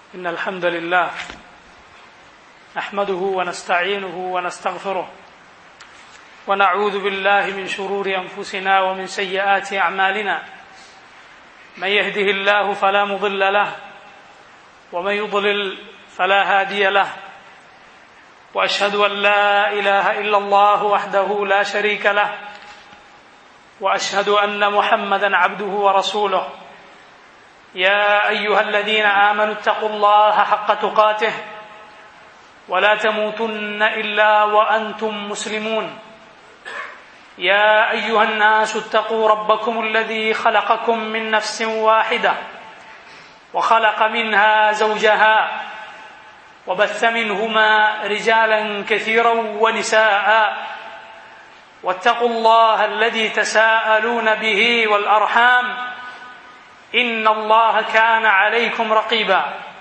إن الحمد لله نحمده ونستعينه ونستغفره ونعوذ بالله من شرور أنفسنا ومن سيئات أعمالنا من يهده الله فلا مضل له ومن يضلل فلا هادي له وأشهد أن لا إله إلا الله وحده لا شريك له وأشهد أن محمدا عبده ورسوله يا أيها الذين آمنوا اتقوا الله حق تقاته ولا تموتن إلا وأنتم مسلمون يا أيها الناس اتقوا ربكم الذي خلقكم من نفس واحدة وخلق منها زوجها وبث منهما رجالا كثيرا ونساء واتقوا الله الذي تساءلون به والأرحام إن الله كان عليكم رقيبا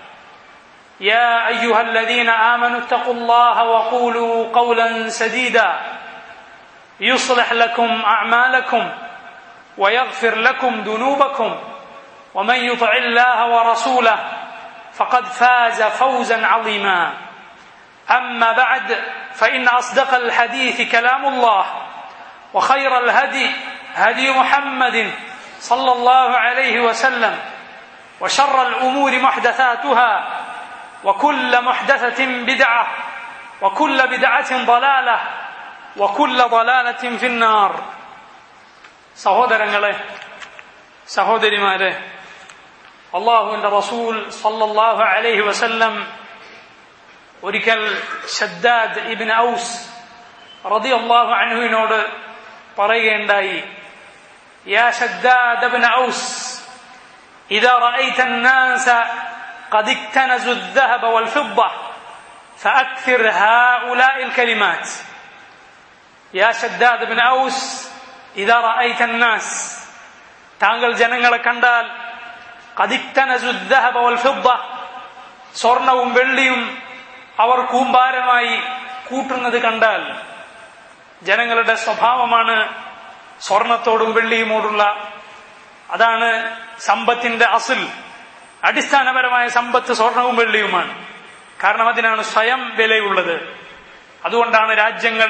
يا أيها الذين آمنوا اتقوا الله وقولوا قولا سديدا يصلح لكم أعمالكم ويغفر لكم ذنوبكم ومن يطع الله ورسوله فقد فاز فوزا عظيما أما بعد فإن أصدق الحديث كلام الله وخير الهدي هدي محمد صلى الله عليه وسلم وشر الأمور محدثاتها وكل محدثة بدعة وكل بدعة ضلالة وكل ضلالة في النار സഹോദരങ്ങളെ സഹോദരിമാരെ അള്ളാഹുവിന്റെ റസൂൽ സല്ലല്ലാഹു അലൈഹി വസല്ലം ഒരിക്കൽ ഷദ്ദാദ് ഇബിൻ ഔസ് റളിയല്ലാഹു അൻഹുവിനോട് പറയുകയുണ്ടായി يا شداد بن أوس إذا رأيت الناس قد اكتنزوا الذهب والفضة فأكثر هؤلاء الكلمات يا شداد بن أوس إذا رأيت الناس താങ്കൾ ജനങ്ങളെ കണ്ടാൽ കതിക്തനസുദ്ധഹബ വൽഫിദ്ദ സ്വർണവും വെള്ളിയും അവർ കൂമ്പാരമായി കൂട്ടുന്നത് കണ്ടാൽ ജനങ്ങളുടെ സ്വഭാവമാണ് സ്വർണത്തോടും വെള്ളിയുമോടുള്ള അതാണ് സമ്പത്തിന്റെ അസിൽ അടിസ്ഥാനപരമായ സമ്പത്ത് സ്വർണവും വെള്ളിയുമാണ് കാരണം അതിനാണ് സ്വയം വിലയുള്ളത് അതുകൊണ്ടാണ് രാജ്യങ്ങൾ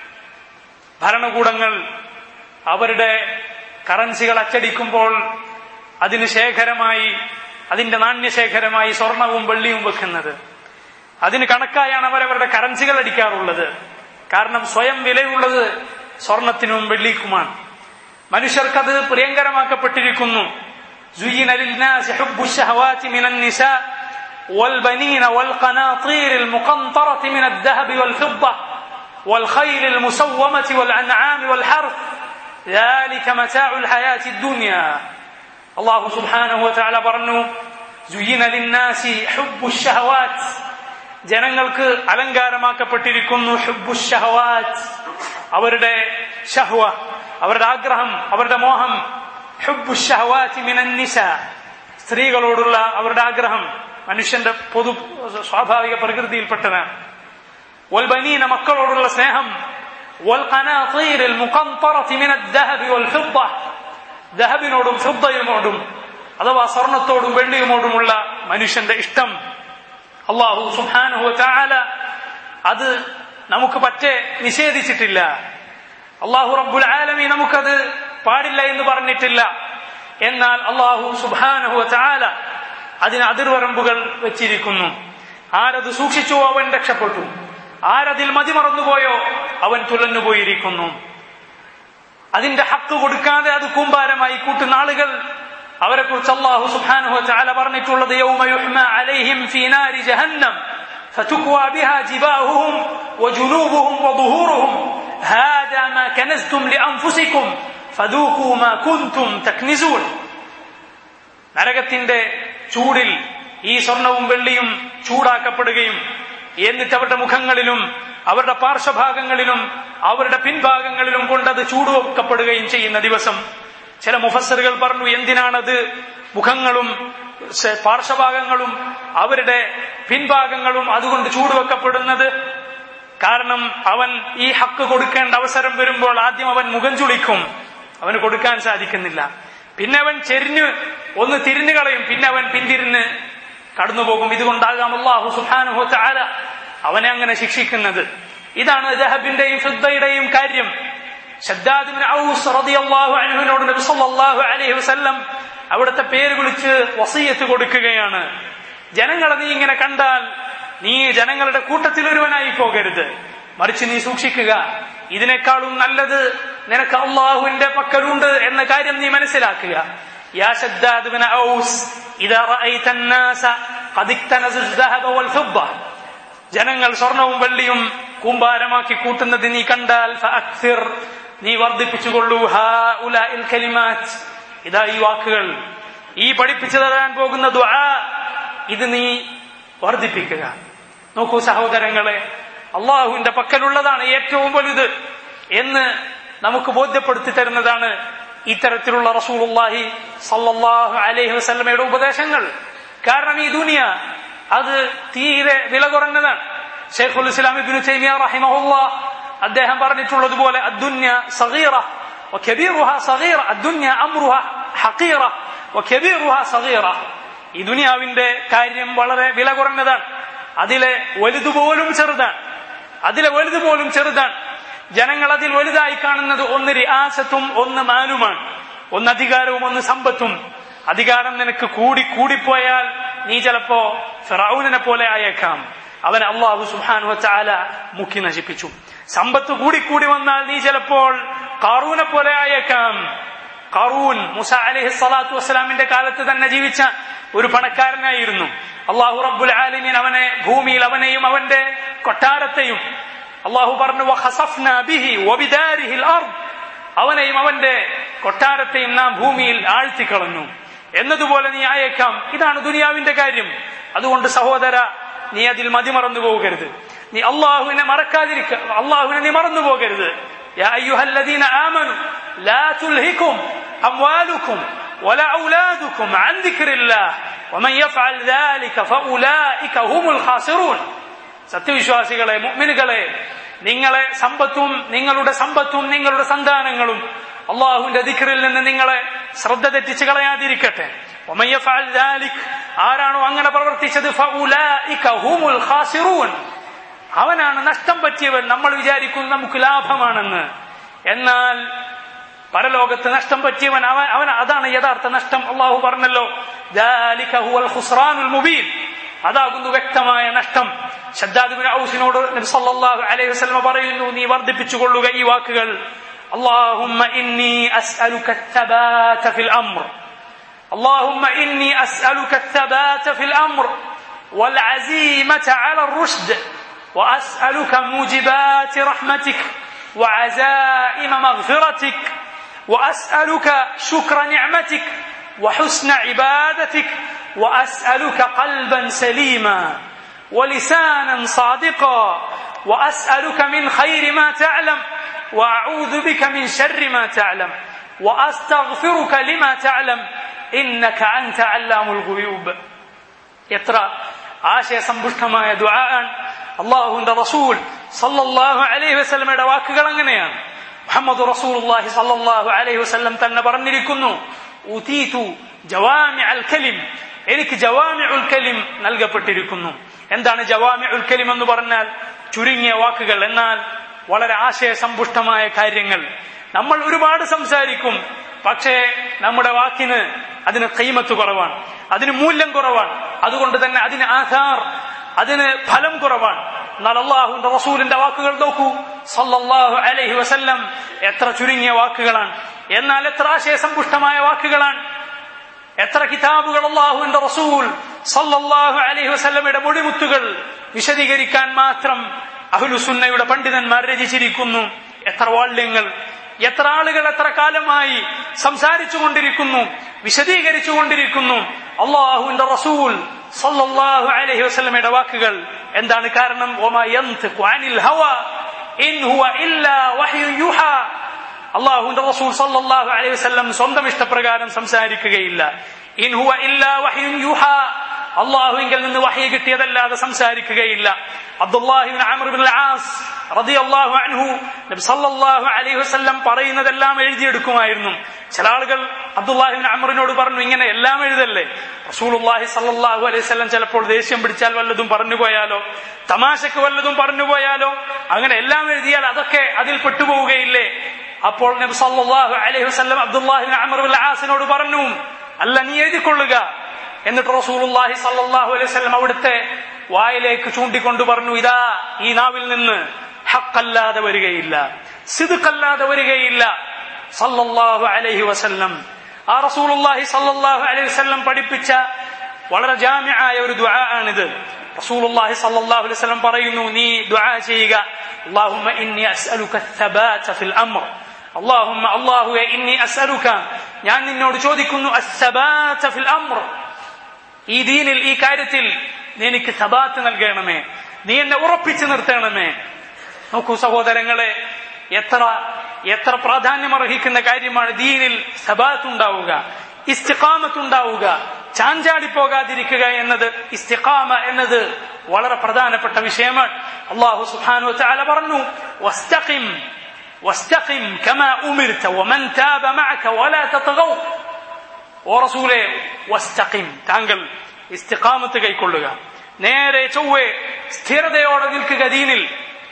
ഭരണകൂടങ്ങൾ അവരുടെ കറൻസികൾ അച്ചടിക്കുമ്പോൾ അതിന് ശേഖരമായി അതിന്റെ നാണ്യശേഖരമായി സ്വർണവും വെള്ളിയും വെക്കുന്നത് അതിന് കണക്കായാണ് അവരവരുടെ കറൻസികൾ അടിക്കാറുള്ളത് കാരണം സ്വയം വിലയുള്ളത് സ്വർണത്തിനും വെള്ളിക്കുമാണ് മനുഷ്യർക്കത് പ്രിയങ്കരമാക്കപ്പെട്ടിരിക്കുന്നു زين للناس حب الشهوات من النساء والبنين والقناطير المقنطرة من الذهب والفضة والخيل المسومة والأنعام والحرث ذلك متاع الحياة الدنيا الله سبحانه وتعالى برنو زين للناس حب الشهوات ജനങ്ങൾക്ക് അലങ്കാരമാക്കപ്പെട്ടിരിക്കുന്നു ഹുബു ഷഹവാത്ത് അവരുടെ ഷഹ്വ അവരുടെ ആഗ്രഹം അവരുടെ മോഹം ഹുബു ഷഹവാത്തി മിനന്നിസ സ്ത്രീകളോടുള്ള അവരുടെ ആഗ്രഹം മനുഷ്യന്റെ പൊതു സ്വാഭാവിക പ്രകൃതിയിൽപ്പെട്ടതാണ് വൽബനീന മക്കളോടുള്ള സ്നേഹം والقناطير المقنطرة من الذهب والفضة ദഹബിനോടും ഫുദ്ദയുമോടും അഥവാ സ്വർണത്തോടും വെള്ളിയുമോടുമുള്ള മനുഷ്യന്റെ ഇഷ്ടം അള്ളാഹു സുഹാനുഹു ചാല അത് നമുക്ക് പറ്റേ നിഷേധിച്ചിട്ടില്ല അള്ളാഹു റബ്ബുൽ ആലമി നമുക്കത് പാടില്ല എന്ന് പറഞ്ഞിട്ടില്ല എന്നാൽ അള്ളാഹു സുബാനഹു ചാല അതിന് അതിർവരമ്പുകൾ വെച്ചിരിക്കുന്നു ആരത് സൂക്ഷിച്ചുവോ അവൻ രക്ഷപ്പെട്ടു ആരതിൽ മതിമറന്നുപോയോ അവൻ തുലഞ്ഞുപോയിരിക്കുന്നു അതിന്റെ ഹക്ക് കൊടുക്കാതെ അത് കൂമ്പാരമായി കൂട്ടുന്ന ആളുകൾ അവരെ കുറിച്ച് അള്ളാഹു സുബ്ഹാനഹു വതആല പറഞ്ഞിട്ടുള്ളത് യൗമ യുഹ്മ അലൈഹിം ഫീ നാരി ജഹന്നം فتكوى بها جباههم وجنوبهم وظهورهم هذا ما كنزتم لأنفسكم فذوقوا ما كنتم تكنزون നരകത്തിന്റെ ചൂടിൽ ഈ സ്വർണവും വെള്ളിയും ചൂടാക്കപ്പെടുകയും എന്നിട്ട് അവരുടെ മുഖങ്ങളിലും അവരുടെ പാർശ്വഭാഗങ്ങളിലും അവരുടെ പിൻഭാഗങ്ങളിലും കൊണ്ടത് ചൂടുവെക്കപ്പെടുകയും ചെയ്യുന്ന ദിവസം ചില മുഫസറുകൾ പറഞ്ഞു എന്തിനാണത് മുഖങ്ങളും പാർശ്വഭാഗങ്ങളും അവരുടെ പിൻഭാഗങ്ങളും അതുകൊണ്ട് ചൂടുവെക്കപ്പെടുന്നത് കാരണം അവൻ ഈ ഹക്ക് കൊടുക്കേണ്ട അവസരം വരുമ്പോൾ ആദ്യം അവൻ മുഖം ചുളിക്കും അവന് കൊടുക്കാൻ സാധിക്കുന്നില്ല പിന്നെ അവൻ ചെരിഞ്ഞ് ഒന്ന് തിരിഞ്ഞു കളയും പിന്നെ അവൻ പിന്തിരിഞ്ഞ് കടന്നുപോകും ഇതുകൊണ്ടാകാം അള്ളാഹു സുഹാനുഹോ ചാല അവനെ അങ്ങനെ ശിക്ഷിക്കുന്നത് ഇതാണ് ദഹബിന്റെയും ഫിദ്ദയുടെയും കാര്യം ഷദ്ദാദിബിൻ ഔസ് റളിയല്ലാഹു അൻഹുവിനോട് നബി സല്ലല്ലാഹു അലൈഹി വസല്ലം അവിടുത്തെ പേര് വിളിച്ച് വസീയത്ത് കൊടുക്കുകയാണ് ജനങ്ങളെ നീ ഇങ്ങനെ കണ്ടാൽ നീ ജനങ്ങളുടെ കൂട്ടത്തിൽ ഒരുവനായി പോകരുത് മറിച്ച് നീ സൂക്ഷിക്കുക ഇതിനേക്കാളും നല്ലത് നിനക്ക് അള്ളാഹുവിന്റെ പക്കലുണ്ട് എന്ന കാര്യം നീ മനസ്സിലാക്കുക يا شداد بن أوس إذا رأيت الناس قد اكتنزوا الذهب والفضة ജനങ്ങൾ സ്വർണവും വെള്ളിയും കൂമ്പാരമാക്കി കൂട്ടുന്നത് നീ കണ്ടാൽ ഫഅക്സിർ നീ വർദ്ധിപ്പിച്ചുകൊള്ളൂ ഹാ ഉലഇൽ കലിമാറ്റ് ഇതാ ഈ വാക്കുകൾ ഈ പഠിപ്പിച്ചു തരാൻ പോകുന്ന ദുആ ഇത് നീ വർദ്ധിപ്പിക്കുക നോക്കൂ സഹോദരങ്ങളെ അള്ളാഹുവിന്റെ പക്കലുള്ളതാണ് ഏറ്റവും വലുത് എന്ന് നമുക്ക് ബോധ്യപ്പെടുത്തി തരുന്നതാണ് ഇത്തരത്തിലുള്ള റസൂലുള്ളാഹി സല്ലല്ലാഹു അലൈഹി വസല്ലമയുടെ ഉപദേശങ്ങൾ കാരണം ഈ ദുനിയ അത് തീരെ വില കുറഞ്ഞതാണ് ഷെയ്ഖുൽ ഇസ്ലാം ഇബ്നു തൈമിയ റഹിമഹുല്ലാ അദ്ദേഹം പറഞ്ഞിട്ടുള്ളതുപോലെ അദ്ദുന്യ സഗീറ وكبيرها صغيرة الدنيا أمرها حقيرة وكبيرها صغيرة ഈ ദുനിയാവിന്റെ കാര്യം വളരെ വില കുറഞ്ഞതാണ് അതിലെ വലുതുപോലും ചെറുതാണ് അതിലെ വലുതുപോലും ചെറുതാണ് ജനങ്ങൾ അതിൽ വലുതായി കാണുന്നത് ഒന്ന് റിയാസത്തും ഒന്ന് മാലുമാണ് ഒന്ന് അധികാരവും ഒന്ന് സമ്പത്തും അധികാരം നിനക്ക് കൂടി കൂടിപ്പോയാൽ നീ ചിലപ്പോ ഫിറൌനിനെ പോലെ ആയേക്കാം അവൻ അള്ളാഹു സുഹാനു ചാല മുക്കി നശിപ്പിച്ചു സമ്പത്ത് കൂടിക്കൂടി വന്നാൽ നീ ചിലപ്പോൾ കാറൂനെ പോലെ ആയേക്കാം കാറൂൻ മുസ അലഹി സ്വലാത്തു വസ്സലാമിന്റെ കാലത്ത് തന്നെ ജീവിച്ച ഒരു പണക്കാരനായിരുന്നു അള്ളാഹു റബ്ബുൽ ആലിമീൻ അവനെ ഭൂമിയിൽ അവനെയും അവന്റെ കൊട്ടാരത്തെയും അള്ളാഹു പറഞ്ഞു അവനെയും അവന്റെ കൊട്ടാരത്തെയും നാം ഭൂമിയിൽ ആഴ്ത്തിക്കളഞ്ഞു എന്നതുപോലെ നീ ആയേക്കാം ഇതാണ് ദുനിയാവിന്റെ കാര്യം അതുകൊണ്ട് സഹോദര നീ അതിൽ മതിമറന്നു പോകരുത് നീ അള്ളാഹുവിനെ മറക്കാതിരിക്ക അള്ളാഹുവിനെ നീ മറന്നു പോകരുത് يا أيها الذين آمنوا لا تلهكم أموالكم ولا أولادكم عن ذكر الله ومن يفعل ذلك فأولئك هم الخاسرون സത്യവിശ്വാസികളെ മുഅ്മിനുകളെ നിങ്ങളെ സമ്പത്തും നിങ്ങളുടെ സമ്പത്തും നിങ്ങളുടെ സന്താനങ്ങളും അള്ളാഹുവിന്റെ ദിക്റിൽ നിന്ന് നിങ്ങളെ ശ്രദ്ധ തെറ്റിച്ച് കളയാതിരിക്കട്ടെ ആരാണോ അങ്ങനെ പ്രവർത്തിച്ചത് അവനാണ് നഷ്ടം പറ്റിയവൻ നമ്മൾ വിചാരിക്കും നമുക്ക് ലാഭമാണെന്ന് എന്നാൽ പരലോകത്ത് നഷ്ടം പറ്റിയവൻ അവൻ അവൻ അതാണ് യഥാർത്ഥ നഷ്ടം അള്ളാഹു പറഞ്ഞല്ലോ മുബീൻ അതാകുന്നു വ്യക്തമായ നഷ്ടം ഷദ്ദാദുബിൻ ഔസിനോട് നബി സല്ലല്ലാഹു അലൈഹി വസല്ലം പറയുന്നു നീ വർദ്ധിപ്പിച്ചുകൊള്ളുക ഈ വാക്കുകൾ اللهم إني أسألك الثبات في الأمر اللهم إني أسألك الثبات في الأمر والعزيمة على الرشد وأسألك موجبات رحمتك وعزائم مغفرتك وأسألك شكر نعمتك وحسن عبادتك وأسألك قلبا سليما ولسانا صادقا وأسألك من خير ما تعلم وأعوذ بك من شر ما تعلم وأستغفرك لما تعلم إنك أنت علام الغيوب يترى ആശയ സമ്പുഷ്ടമായ ദുആൻ അള്ളാഹുവിന്റെ റസൂൽ സല്ലല്ലാഹു അലൈഹി വസല്ലമയുടെ വാക്കുകൾ അങ്ങനെയാണ് മുഹമ്മദ് റസൂലുള്ളാഹി സല്ലല്ലാഹു അലൈഹി വസല്ലം തന്നെ പറഞ്ഞിരിക്കുന്നു ഉതീതു ജവാമി അൽ കലിം എനിക്ക് ജവാമി ഉൽ കലിം നൽകപ്പെട്ടിരിക്കുന്നു എന്താണ് ജവാമി ഉൽ കലിം എന്ന് പറഞ്ഞാൽ ചുരുങ്ങിയ വാക്കുകൾ എന്നാൽ വളരെ ആശയസമ്പുഷ്ടമായ കാര്യങ്ങൾ നമ്മൾ ഒരുപാട് സംസാരിക്കും പക്ഷേ നമ്മുടെ വാക്കിന് അതിന് കൈമത്ത് കുറവാണ് അതിന് മൂല്യം കുറവാണ് അതുകൊണ്ട് തന്നെ അതിന് ആധാർ അതിന് ഫലം കുറവാണ് എന്നാൽ അള്ളാഹുന്റെ റസൂലിന്റെ വാക്കുകൾ നോക്കൂ സല്ലല്ലാഹു അലൈഹി വസല്ലം എത്ര ചുരുങ്ങിയ വാക്കുകളാണ് എന്നാൽ എത്ര ആശയസമ്പുഷ്ടമായ വാക്കുകളാണ് എത്ര കിതാബുകൾ അള്ളാഹുവിന്റെ റസൂൽ സല്ലല്ലാഹു അലൈഹി വസല്ലമയുടെ മൊഴിമുത്തുകൾ വിശദീകരിക്കാൻ മാത്രം അഹുലുസുന്നയുടെ പണ്ഡിതന്മാർ രചിച്ചിരിക്കുന്നു എത്ര വാള്യങ്ങൾ എത്ര ആളുകൾ എത്ര കാലമായി സംസാരിച്ചു കൊണ്ടിരിക്കുന്നു വിശദീകരിച്ചു കൊണ്ടിരിക്കുന്നു അള്ളാഹുവിന്റെ റസൂൽ സല്ലല്ലാഹു അലൈഹി വസല്ലമയുടെ വാക്കുകൾ എന്താണ് കാരണം ഒമാ യന്തിഖു അനിൽ ഹവ ഇൻ ഹുവ ഇല്ലാ വഹ്യു യുഹാ അള്ളാഹുവിന്റെ റസൂൽ സല്ലല്ലാഹു അലൈഹി വസല്ലം സ്വന്തം ഇഷ്ടപ്രകാരം സംസാരിക്കുകയില്ല ഇൻ ഹുവ ഇല്ലാ വഹ്യു യുഹാ അള്ളാഹുവിങ്കിൽ നിന്ന് വഹി കിട്ടിയതല്ലാതെ സംസാരിക്കുകയില്ല അബ്ദുല്ലാഹിബിൻ അമർബിൻ ആസ് റളിയല്ലാഹു അൻഹു നബി സല്ലല്ലാഹു അലൈഹി വസല്ലം പറയുന്നതെല്ലാം എഴുതിയെടുക്കുമായിരുന്നു ചില ആളുകൾ അബ്ദുല്ലാഹിബിൻ അമറിനോട് പറഞ്ഞു ഇങ്ങനെ എല്ലാം എഴുതല്ലേ റസൂലുല്ലാഹി സല്ലാഹു അലൈഹി സ്വലം ചിലപ്പോൾ ദേഷ്യം പിടിച്ചാൽ വല്ലതും പറഞ്ഞു പോയാലോ തമാശക്ക് വല്ലതും പറഞ്ഞു പോയാലോ അങ്ങനെ എല്ലാം എഴുതിയാൽ അതൊക്കെ അതിൽ പെട്ടുപോവുകയില്ലേ അപ്പോൾ നബി സല്ലാഹു അലൈഹി വസ്ലം അബ്ദുല്ലാഹിബിൻ അമർ ആസിനോട് പറഞ്ഞു അല്ല നീ എഴുതിക്കൊള്ളുക എന്നിട്ട് റസൂലുല്ലാഹി സല്ലാഹു അലൈഹി സ്വലം അവിടുത്തെ വായിലേക്ക് ചൂണ്ടിക്കൊണ്ട് പറഞ്ഞു ഇതാ ഈ നാവിൽ നിന്ന് ഹക്കല്ലാതെ വരികയില്ല സിദുക്കല്ലാതെ വരികയില്ല സല്ലല്ലാഹു അലൈഹി വസല്ലം ആ റസൂലുള്ളാഹി സല്ലല്ലാഹു അലൈഹി വസല്ലം പഠിപ്പിച്ച വളരെ ജാമ്യമായ ഒരു ദുആ ആണിത് റസൂലുള്ളാഹി സല്ലല്ലാഹു അലൈഹി വസല്ലം പറയുന്നു നീ ദുആ ചെയ്യുക اللهم إني أسألك الثبات في الأمر اللهم الله إني أسألك ഞാൻ നിന്നോട് ചോദിക്കുന്നു الثبات في الأمر ഈ ദീനിൽ ഈ കാര്യത്തിൽ നീ എനിക്ക് സബാത്ത് നൽകണമേ നീ എന്നെ ഉറപ്പിച്ചു നിർത്തണമേ നോക്കൂ സഹോദരങ്ങളെ എത്ര എത്ര പ്രാധാന്യം അർഹിക്കുന്ന കാര്യമാണ് ദീനിൽ സബാത്ത് ഉണ്ടാവുക ഇസ്തിഖാമത്ത് ഉണ്ടാവുക ചാഞ്ചാടി പോകാതിരിക്കുക എന്നത് ഇസ്തിഖാമ എന്നത് വളരെ പ്രധാനപ്പെട്ട വിഷയമാണ് അള്ളാഹു സുബ്ഹാനഹു വതആല പറഞ്ഞു വസ്തഖിം വസ്തഖിം കമാ ഉമിർത വമൻ താബ മഅക വലാ തതഗൗ ഓ റസൂലെ വസ്തഖിം താങ്കൾ ഇസ്തിഖാമത്ത് കൈക്കൊള്ളുക നേരെ ചൊവ്വെ സ്ഥിരതയോടെ നിൽക്കുക ദീനിൽ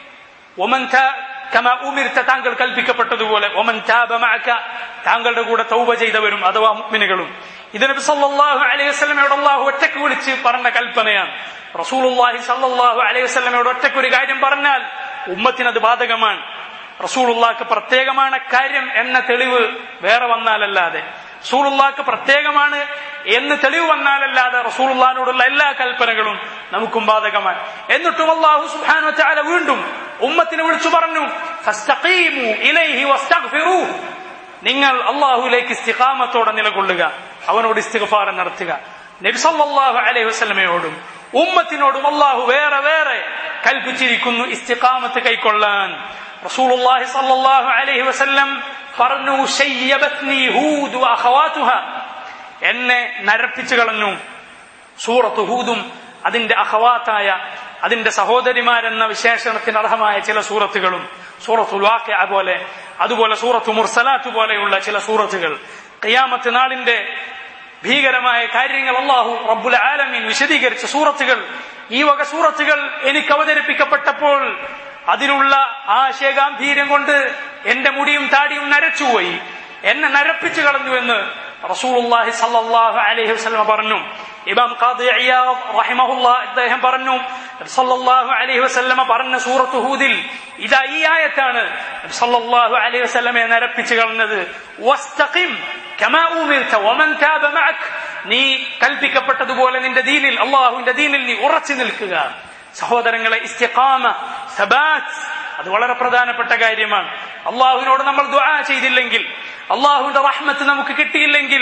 ഒമൻ കമ ഉമിർത്ത താങ്കൾ കൽപ്പിക്കപ്പെട്ടതുപോലെ ഒമൻ താബ മഅക താങ്കളുടെ കൂടെ തൗബ ചെയ്തവരും അഥവാ മുഅ്മിനുകളും ഇത് നബി സല്ലല്ലാഹു അലൈഹി വസല്ലമയോട് അല്ലാഹു ഒറ്റക്ക് വിളിച്ച് പറഞ്ഞ കൽപ്പനയാണ് റസൂലുള്ളാഹി സല്ലല്ലാഹു അലൈഹി വസല്ലമയോട് ഒറ്റക്ക് ഒരു കാര്യം പറഞ്ഞാൽ ഉമ്മത്തിനത് ബാധകമാണ് റസൂലുള്ളാഹ്ക്ക് പ്രത്യേകമാണ് കാര്യം എന്ന തെളിവ് വേറെ വന്നാലല്ലാതെ റസൂലുള്ളാഹ്ക്ക് പ്രത്യേകമാണ് എന്ന് തെളിവ് വന്നാലല്ലാതെ റസൂലുള്ളാഹിനോടുള്ള എല്ലാ കൽപ്പനകളും നമുക്കും ബാധകമാണ് എന്നിട്ടും അള്ളാഹു സുബ്ഹാനഹു വതആല വീണ്ടും ഉമ്മത്തിനെ വിളിച്ചു പറഞ്ഞു ഫസ്തഖീമു ഇലൈഹി വസ്തഗ്ഫിറൂ നിങ്ങൾ അള്ളാഹുലേക്ക് ഇസ്തിഖാമത്തോടെ നിലകൊള്ളുക അവനോട് ഇസ്തിഗ്ഫാർ നടത്തുക നബി സല്ലല്ലാഹു അലൈഹി വസല്ലമയോടും ഉമ്മത്തിനോടും അള്ളാഹു വേറെ വേറെ കൽപ്പിച്ചിരിക്കുന്നു ഇസ്തിഖാമത്ത് കൈക്കൊള്ളാൻ റസൂലുള്ളാഹി സല്ലല്ലാഹു അലൈഹി വസല്ലം പറഞ്ഞു ശയ്യബത്നി ഹൂദ് അഖവാതുഹ എന്നെ നരപ്പിച്ചു കളഞ്ഞു സൂറത്ത് ഹൂദും അതിന്റെ അഹവാത്തായ അതിന്റെ സഹോദരിമാരെന്ന വിശേഷണത്തിന് അർഹമായ ചില സൂറത്തുകളും സൂറത്തുൽ വാഖിഅ പോലെ അതുപോലെ സൂറത്തു മുർസലാത്ത് പോലെയുള്ള ചില സൂറത്തുകൾ ഖിയാമത്ത് നാളിന്റെ ഭീകരമായ കാര്യങ്ങൾ അള്ളാഹു റബ്ബുൽ ആലമീൻ വിശദീകരിച്ച സൂറത്തുകൾ ഈ വക സൂറത്തുകൾ എനിക്ക് അവതരിപ്പിക്കപ്പെട്ടപ്പോൾ അതിലുള്ള ആശയഗാംഭീര്യം കൊണ്ട് എന്റെ മുടിയും താടിയും നരച്ചുപോയി എന്നെ നരപ്പിച്ചു കളഞ്ഞു എന്ന് റസൂലുള്ളാഹി സല്ലല്ലാഹു അലൈഹി വസല്ലം പറഞ്ഞു ഇമാം ഖാദി ഇയാദ് റഹിമഹുല്ലാ അദ്ദേഹം പറഞ്ഞു സല്ലല്ലാഹു അലൈഹി വസല്ലമ പറഞ്ഞ സൂറത്ത് ഹൂദിൽ ഇതാ ഈ ആയത്താണ് സല്ലല്ലാഹു അലൈഹി വസല്ലമയെ നരപ്പിച്ചു കളഞ്ഞത് വസ്തഖിം കമാ ഉമിർത വമൻ താബ മഅക് നീ കൽപ്പിക്കപ്പെട്ടതുപോലെ നിന്റെ ദീനിൽ അള്ളാഹുവിന്റെ ദീനിൽ നീ ഉറച്ചു നിൽക്കുക സഹോദരങ്ങളെ ഇസ്തിഖാമ സബാത്ത് അത് വളരെ പ്രധാനപ്പെട്ട കാര്യമാണ് അള്ളാഹുവിനോട് നമ്മൾ ദുആ ചെയ്തില്ലെങ്കിൽ അള്ളാഹുവിന്റെ റഹ്മത്ത് നമുക്ക് കിട്ടിയില്ലെങ്കിൽ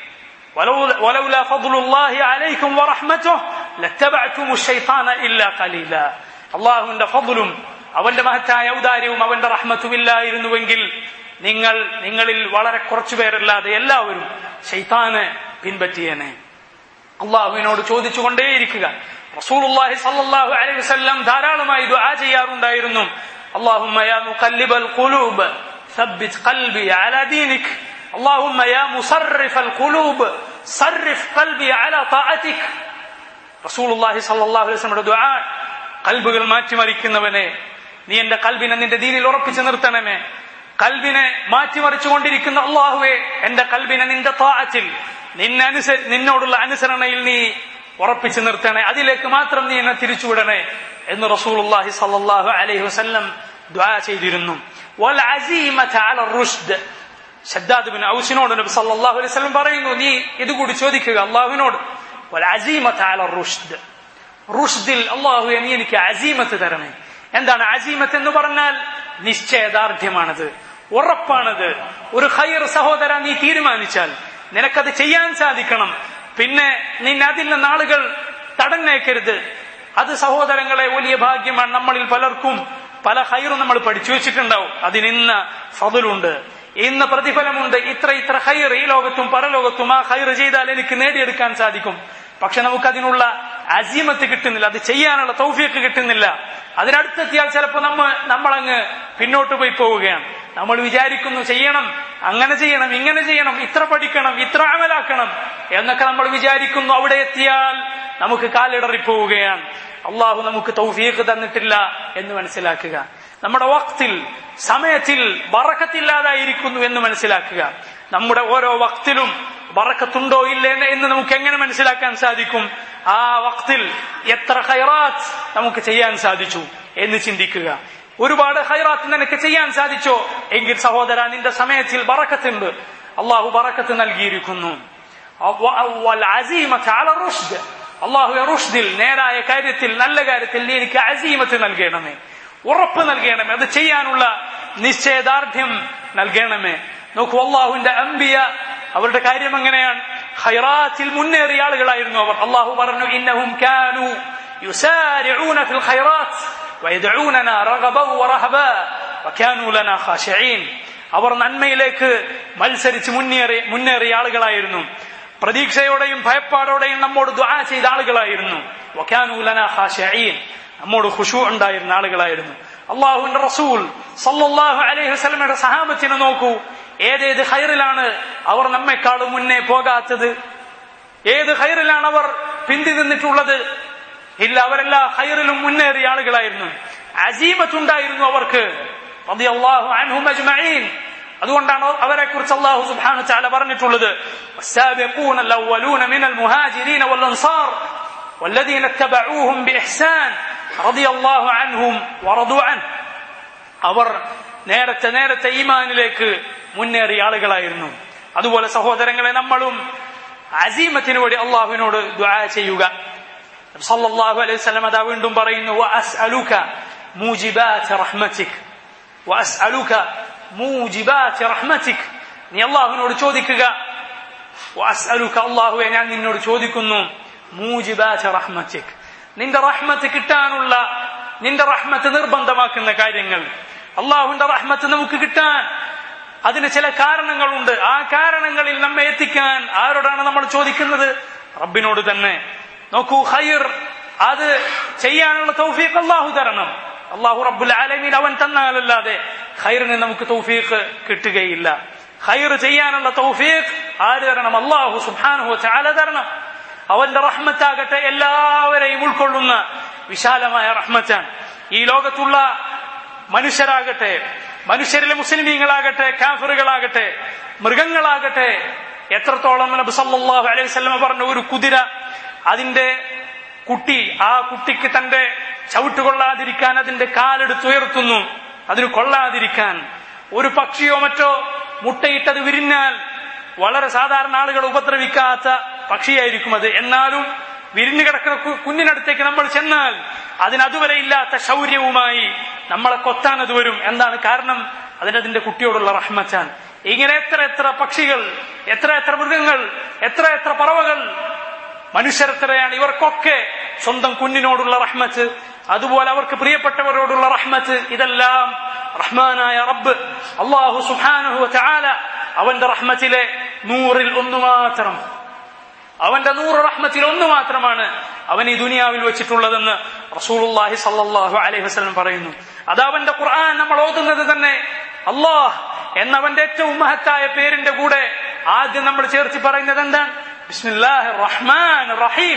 ولولا فضل الله عليكم ورحمته لاتبعتم الشيطان إلا قليلا അള്ളാഹുവിന്റെ ഫضലും അവന്റെ മഹത്തായ ഔദാര്യവും അവന്റെ റഹ്മത്തും ഇല്ലായിരുന്നുവെങ്കിൽ നിങ്ങൾ നിങ്ങളിൽ വളരെ കുറച്ചു പേരല്ലാതെ എല്ലാവരും ഷെയ്ത്താനെ പിൻപറ്റിയേനെ അള്ളാഹുവിനോട് ചോദിച്ചുകൊണ്ടേയിരിക്കുക റസൂലുള്ളാഹി സല്ലല്ലാഹു അലൈഹി വസല്ലം ധാരാളമായി ദുആ ചെയ്യാറുണ്ടായിരുന്നു اللهم يا مقلب القلوب ثبت قلبي على دينك اللهم يا مصرف القلوب صرف قلبي على طاعتك رسول الله صلى الله عليه وسلم ദുആ കൽബുകൾ മാറ്റിമറിക്കുന്നവനെ നീ എന്റെ കൽബിനെ നിന്റെ ദീനിൽ ഉറപ്പിച്ചു നിർത്തണമേ കൽബിനെ മാറ്റിമറിച്ചുകൊണ്ടിരിക്കുന്ന അള്ളാഹുവെ എന്റെ കൽബിനെ നിന്റെ താഅത്തിൽ നിന്നെ അനുസരി നിന്നോടുള്ള അനുസരണയിൽ നീ ഉറപ്പിച്ചു നിർത്തണേ അതിലേക്ക് മാത്രം നീ എന്നെ തിരിച്ചുവിടണേ എന്ന് റസൂലുള്ളാഹി സല്ലല്ലാഹു അലൈഹി വസല്ലം ദുആ ചെയ്തിരുന്നു വൽ അസീമത അല റുഷ്ദ് ഷദ്ദാദ് ബിൻ ഔസിനോട് നബി സല്ലല്ലാഹു അലൈഹി വസല്ലം പറയുന്നു നീ ഇത് കൂടി ചോദിക്കുക അള്ളാഹുവിനോട് വൽ അസീമത അല റുഷ്ദ് റുഷ്ദിൽ അള്ളാഹു നീ എനിക്ക് അസീമത്ത് തരണേ എന്താണ് അസീമത്ത് എന്ന് പറഞ്ഞാൽ നിശ്ചയദാർഢ്യമാണത് ഉറപ്പാണത് ഒരു ഖൈർ സഹോദര നീ തീരുമാനിച്ചാൽ നിനക്കത് ചെയ്യാൻ സാധിക്കണം പിന്നെ നിന്നെ അതിൽ നിന്ന് ആളുകൾ തടഞ്ഞേക്കരുത് അത് സഹോദരങ്ങളെ വലിയ ഭാഗ്യമാണ് നമ്മളിൽ പലർക്കും പല ഹൈറും നമ്മൾ പഠിച്ചു വെച്ചിട്ടുണ്ടാവും അതിന് ഇന്ന ഫതിലുണ്ട് ഇന്ന് പ്രതിഫലമുണ്ട് ഇത്ര ഇത്ര ഹൈർ ഈ ലോകത്തും പരലോകത്തും ആ ഹൈർ ചെയ്താൽ എനിക്ക് നേടിയെടുക്കാൻ സാധിക്കും പക്ഷെ നമുക്കതിനുള്ള അസീമത്ത് കിട്ടുന്നില്ല അത് ചെയ്യാനുള്ള തൗഫിയൊക്കെ കിട്ടുന്നില്ല അതിനടുത്തെത്തിയാൽ ചിലപ്പോൾ നമ്മ നമ്മളങ്ങ് പിന്നോട്ട് പോയി പോവുകയാണ് നമ്മൾ വിചാരിക്കുന്നു ചെയ്യണം അങ്ങനെ ചെയ്യണം ഇങ്ങനെ ചെയ്യണം ഇത്ര പഠിക്കണം ഇത്ര അമലാക്കണം എന്നൊക്കെ നമ്മൾ വിചാരിക്കുന്നു അവിടെ എത്തിയാൽ നമുക്ക് കാലിടറിപ്പോവുകയാണ് അള്ളാഹു നമുക്ക് തൗഫീഖ് തന്നിട്ടില്ല എന്ന് മനസ്സിലാക്കുക നമ്മുടെ വക്തിൽ സമയത്തിൽ ബറക്കത്തില്ലാതായിരിക്കുന്നു എന്ന് മനസ്സിലാക്കുക നമ്മുടെ ഓരോ വക്തിലും ബറക്കത്തുണ്ടോ ഇല്ലേ എന്ന് നമുക്ക് എങ്ങനെ മനസ്സിലാക്കാൻ സാധിക്കും ആ വക്തിൽ എത്ര ഹൈറാത്ത് നമുക്ക് ചെയ്യാൻ സാധിച്ചു എന്ന് ചിന്തിക്കുക ഒരുപാട് ഹൈറാത്ത് നിനക്ക് ചെയ്യാൻ സാധിച്ചോ എങ്കിൽ സഹോദര നിന്റെ സമയത്തിൽ ബറക്കത്തുണ്ട് അള്ളാഹു ബറക്കത്ത് നൽകിയിരിക്കുന്നു അള്ളാഹു റുഷ്ദിൽ നേരായ കാര്യത്തിൽ നല്ല കാര്യത്തിൽ നീ എനിക്ക് അസീമത്ത് നൽകണമേ ഉറപ്പ് നൽകണമേ അത് ചെയ്യാനുള്ള നിശ്ചയദാർഢ്യം നൽകണമേ നോക്കൂ അള്ളാഹുവിന്റെ അമ്പിയ അവരുടെ കാര്യം എങ്ങനെയാണ് ഖൈറാത്തിൽ മുന്നേറിയ ആളുകളായിരുന്നു അവർ അള്ളാഹു പറഞ്ഞു ഇന്നഹും കാനു يسارعون في الخيرات ويدعوننا رغبا ورهبا وكانوا لنا خاشعين അവർ നന്മയിലേക്ക് മത്സരിച്ച് മുന്നേറി മുന്നേറിയ ആളുകളായിരുന്നു പ്രതീക്ഷയോടെയും ഭയപ്പാടോടെയും നമ്മോട് ദുആ ചെയ്ത ആളുകളായിരുന്നു വക്കാനൂലന ഖാശഈൻ നമ്മോട് ഖുശൂ ഉണ്ടായിരുന്ന ആളുകളായിരുന്നു അള്ളാഹുവിന്റെ റസൂൽ സല്ലല്ലാഹു അലൈഹി വസല്ലമയുടെ സഹാബത്തിനെ നോക്കൂ ഏതേത് ഹൈറിലാണ് അവർ നമ്മെക്കാളും മുന്നേ പോകാത്തത് ഏത് ഹൈറിലാണ് അവർ പിന്തി നിന്നിട്ടുള്ളത് ഇല്ല അവരെല്ലാ ഹൈറിലും മുന്നേറിയ ആളുകളായിരുന്നു അസീമത്തുണ്ടായിരുന്നു അവർക്ക് റളിയല്ലാഹു അൻഹും അജ്മഈൻ അതുകൊണ്ടാണ് അവരെ കുറിച്ച് അള്ളാഹു സുബ്ഹാനഹു തആല പറഞ്ഞിട്ടുള്ളത് والسابقون الأولون من المهاجرين والأنصار والذين اتبعوهم بإحسان رضي الله عنهم ورضوا عنه അവർ നേരത്തെ നേരത്തെ ഈമാനിലേക്ക് മുന്നേറിയ ആളുകളായിരുന്നു അതുപോലെ സഹോദരങ്ങളെ നമ്മളും അസീമത്തിന് വേണ്ടി അള്ളാഹുവിനോട് ദുആ ചെയ്യുക സല്ലല്ലാഹു അലൈഹി വസല്ലം അതാ വീണ്ടും പറയുന്നു വഅസ്അലുക മൂജിബാത്ത് റഹ്മതിക് വഅസ്അലുക മൂജിബാത്ത് റഹ്മതിക് നീ അള്ളാഹുവിനോട് ചോദിക്കുക വഅസ്അലുക അള്ളാഹുവെ ഞാൻ നിന്നോട് ചോദിക്കുന്നു മൂജിബാത്ത് റഹ്മതിക് നിന്റെ റഹ്മത്ത് കിട്ടാനുള്ള നിന്റെ റഹ്മത്ത് നിർബന്ധമാക്കുന്ന കാര്യങ്ങൾ അള്ളാഹുവിന്റെ റഹ്മത്ത് നമുക്ക് കിട്ടാൻ അതിന് ചില കാരണങ്ങളുണ്ട് ആ കാരണങ്ങളിൽ നമ്മെ എത്തിക്കാൻ ആരോടാണ് നമ്മൾ ചോദിക്കുന്നത് റബ്ബിനോട് തന്നെ നോക്കൂ ഖൈർ അത് ചെയ്യാനുള്ള തൗഫീഖ് അള്ളാഹു തരണം അള്ളാഹു റബ്ബുൽ ആലമീൻ അവൻ തന്നാലല്ലാതെ ഖൈറിന് നമുക്ക് തൗഫീഖ് കിട്ടുകയില്ല ഖൈർ ചെയ്യാനുള്ള തൗഫീഖ് ആര് തരണം അള്ളാഹു സുബ്ഹാനഹു ചാല തരണം അവന്റെ റഹ്മത്താകട്ടെ എല്ലാവരെയും ഉൾക്കൊള്ളുന്ന വിശാലമായ റഹ്മത്താണ് ഈ ലോകത്തുള്ള മനുഷ്യരാകട്ടെ മനുഷ്യരിലെ മുസ്ലിമീങ്ങളാകട്ടെ കാഫറുകളാകട്ടെ മൃഗങ്ങളാകട്ടെ എത്രത്തോളം നബി സല്ലല്ലാഹു അലൈഹി വസല്ലം പറഞ്ഞ ഒരു കുതിര അതിന്റെ കുട്ടി ആ കുട്ടിക്ക് തന്റെ ചവിട്ട് കൊള്ളാതിരിക്കാൻ അതിന്റെ കാലെടുത്തുയർത്തുന്നു അതിന് കൊള്ളാതിരിക്കാൻ ഒരു പക്ഷിയോ മറ്റോ മുട്ടയിട്ടത് വിരിഞ്ഞാൽ വളരെ സാധാരണ ആളുകൾ ഉപദ്രവിക്കാത്ത പക്ഷിയായിരിക്കും അത് എന്നാലും വിരിഞ്ഞു കിടക്കുന്ന കുഞ്ഞിനടുത്തേക്ക് നമ്മൾ ചെന്നാൽ അതിന് അതുവരെ ഇല്ലാത്ത ശൗര്യവുമായി നമ്മളെ കൊത്താൻ അത് വരും എന്താണ് കാരണം അതിനതിന്റെ കുട്ടിയോടുള്ള റഹ്മച്ചാൻ ഇങ്ങനെ എത്ര എത്ര പക്ഷികൾ എത്ര എത്ര മൃഗങ്ങൾ എത്ര എത്ര പറവകൾ മനുഷ്യരെത്രയാണ് ഇവർക്കൊക്കെ സ്വന്തം കുഞ്ഞിനോടുള്ള റഹ്മത്ത് അതുപോലെ അവർക്ക് പ്രിയപ്പെട്ടവരോടുള്ള റഹ്മത്ത് ഇതെല്ലാം റഹ്മാനായ റബ്ബ് അള്ളാഹു സുഹാനുഹു ചാല അവന്റെ റഹ്മത്തിലെ നൂറിൽ ഒന്ന് മാത്രം അവന്റെ നൂറ് റഹ്മത്തിൽ ഒന്ന് മാത്രമാണ് അവൻ ഈ ദുനിയാവിൽ വെച്ചിട്ടുള്ളതെന്ന് റസൂലുള്ളാഹി സല്ലല്ലാഹു അലൈഹി വസല്ലം പറയുന്നു അത് അവന്റെ ഖുർആൻ നമ്മൾ ഓതുന്നത് തന്നെ അള്ളാഹ് എന്നവന്റെ ഏറ്റവും മഹത്തായ പേരിന്റെ കൂടെ ആദ്യം നമ്മൾ ചേർത്ത് പറയുന്നത് എന്താണ് ബിസ്മില്ലാഹി റഹ്മാൻ റഹീം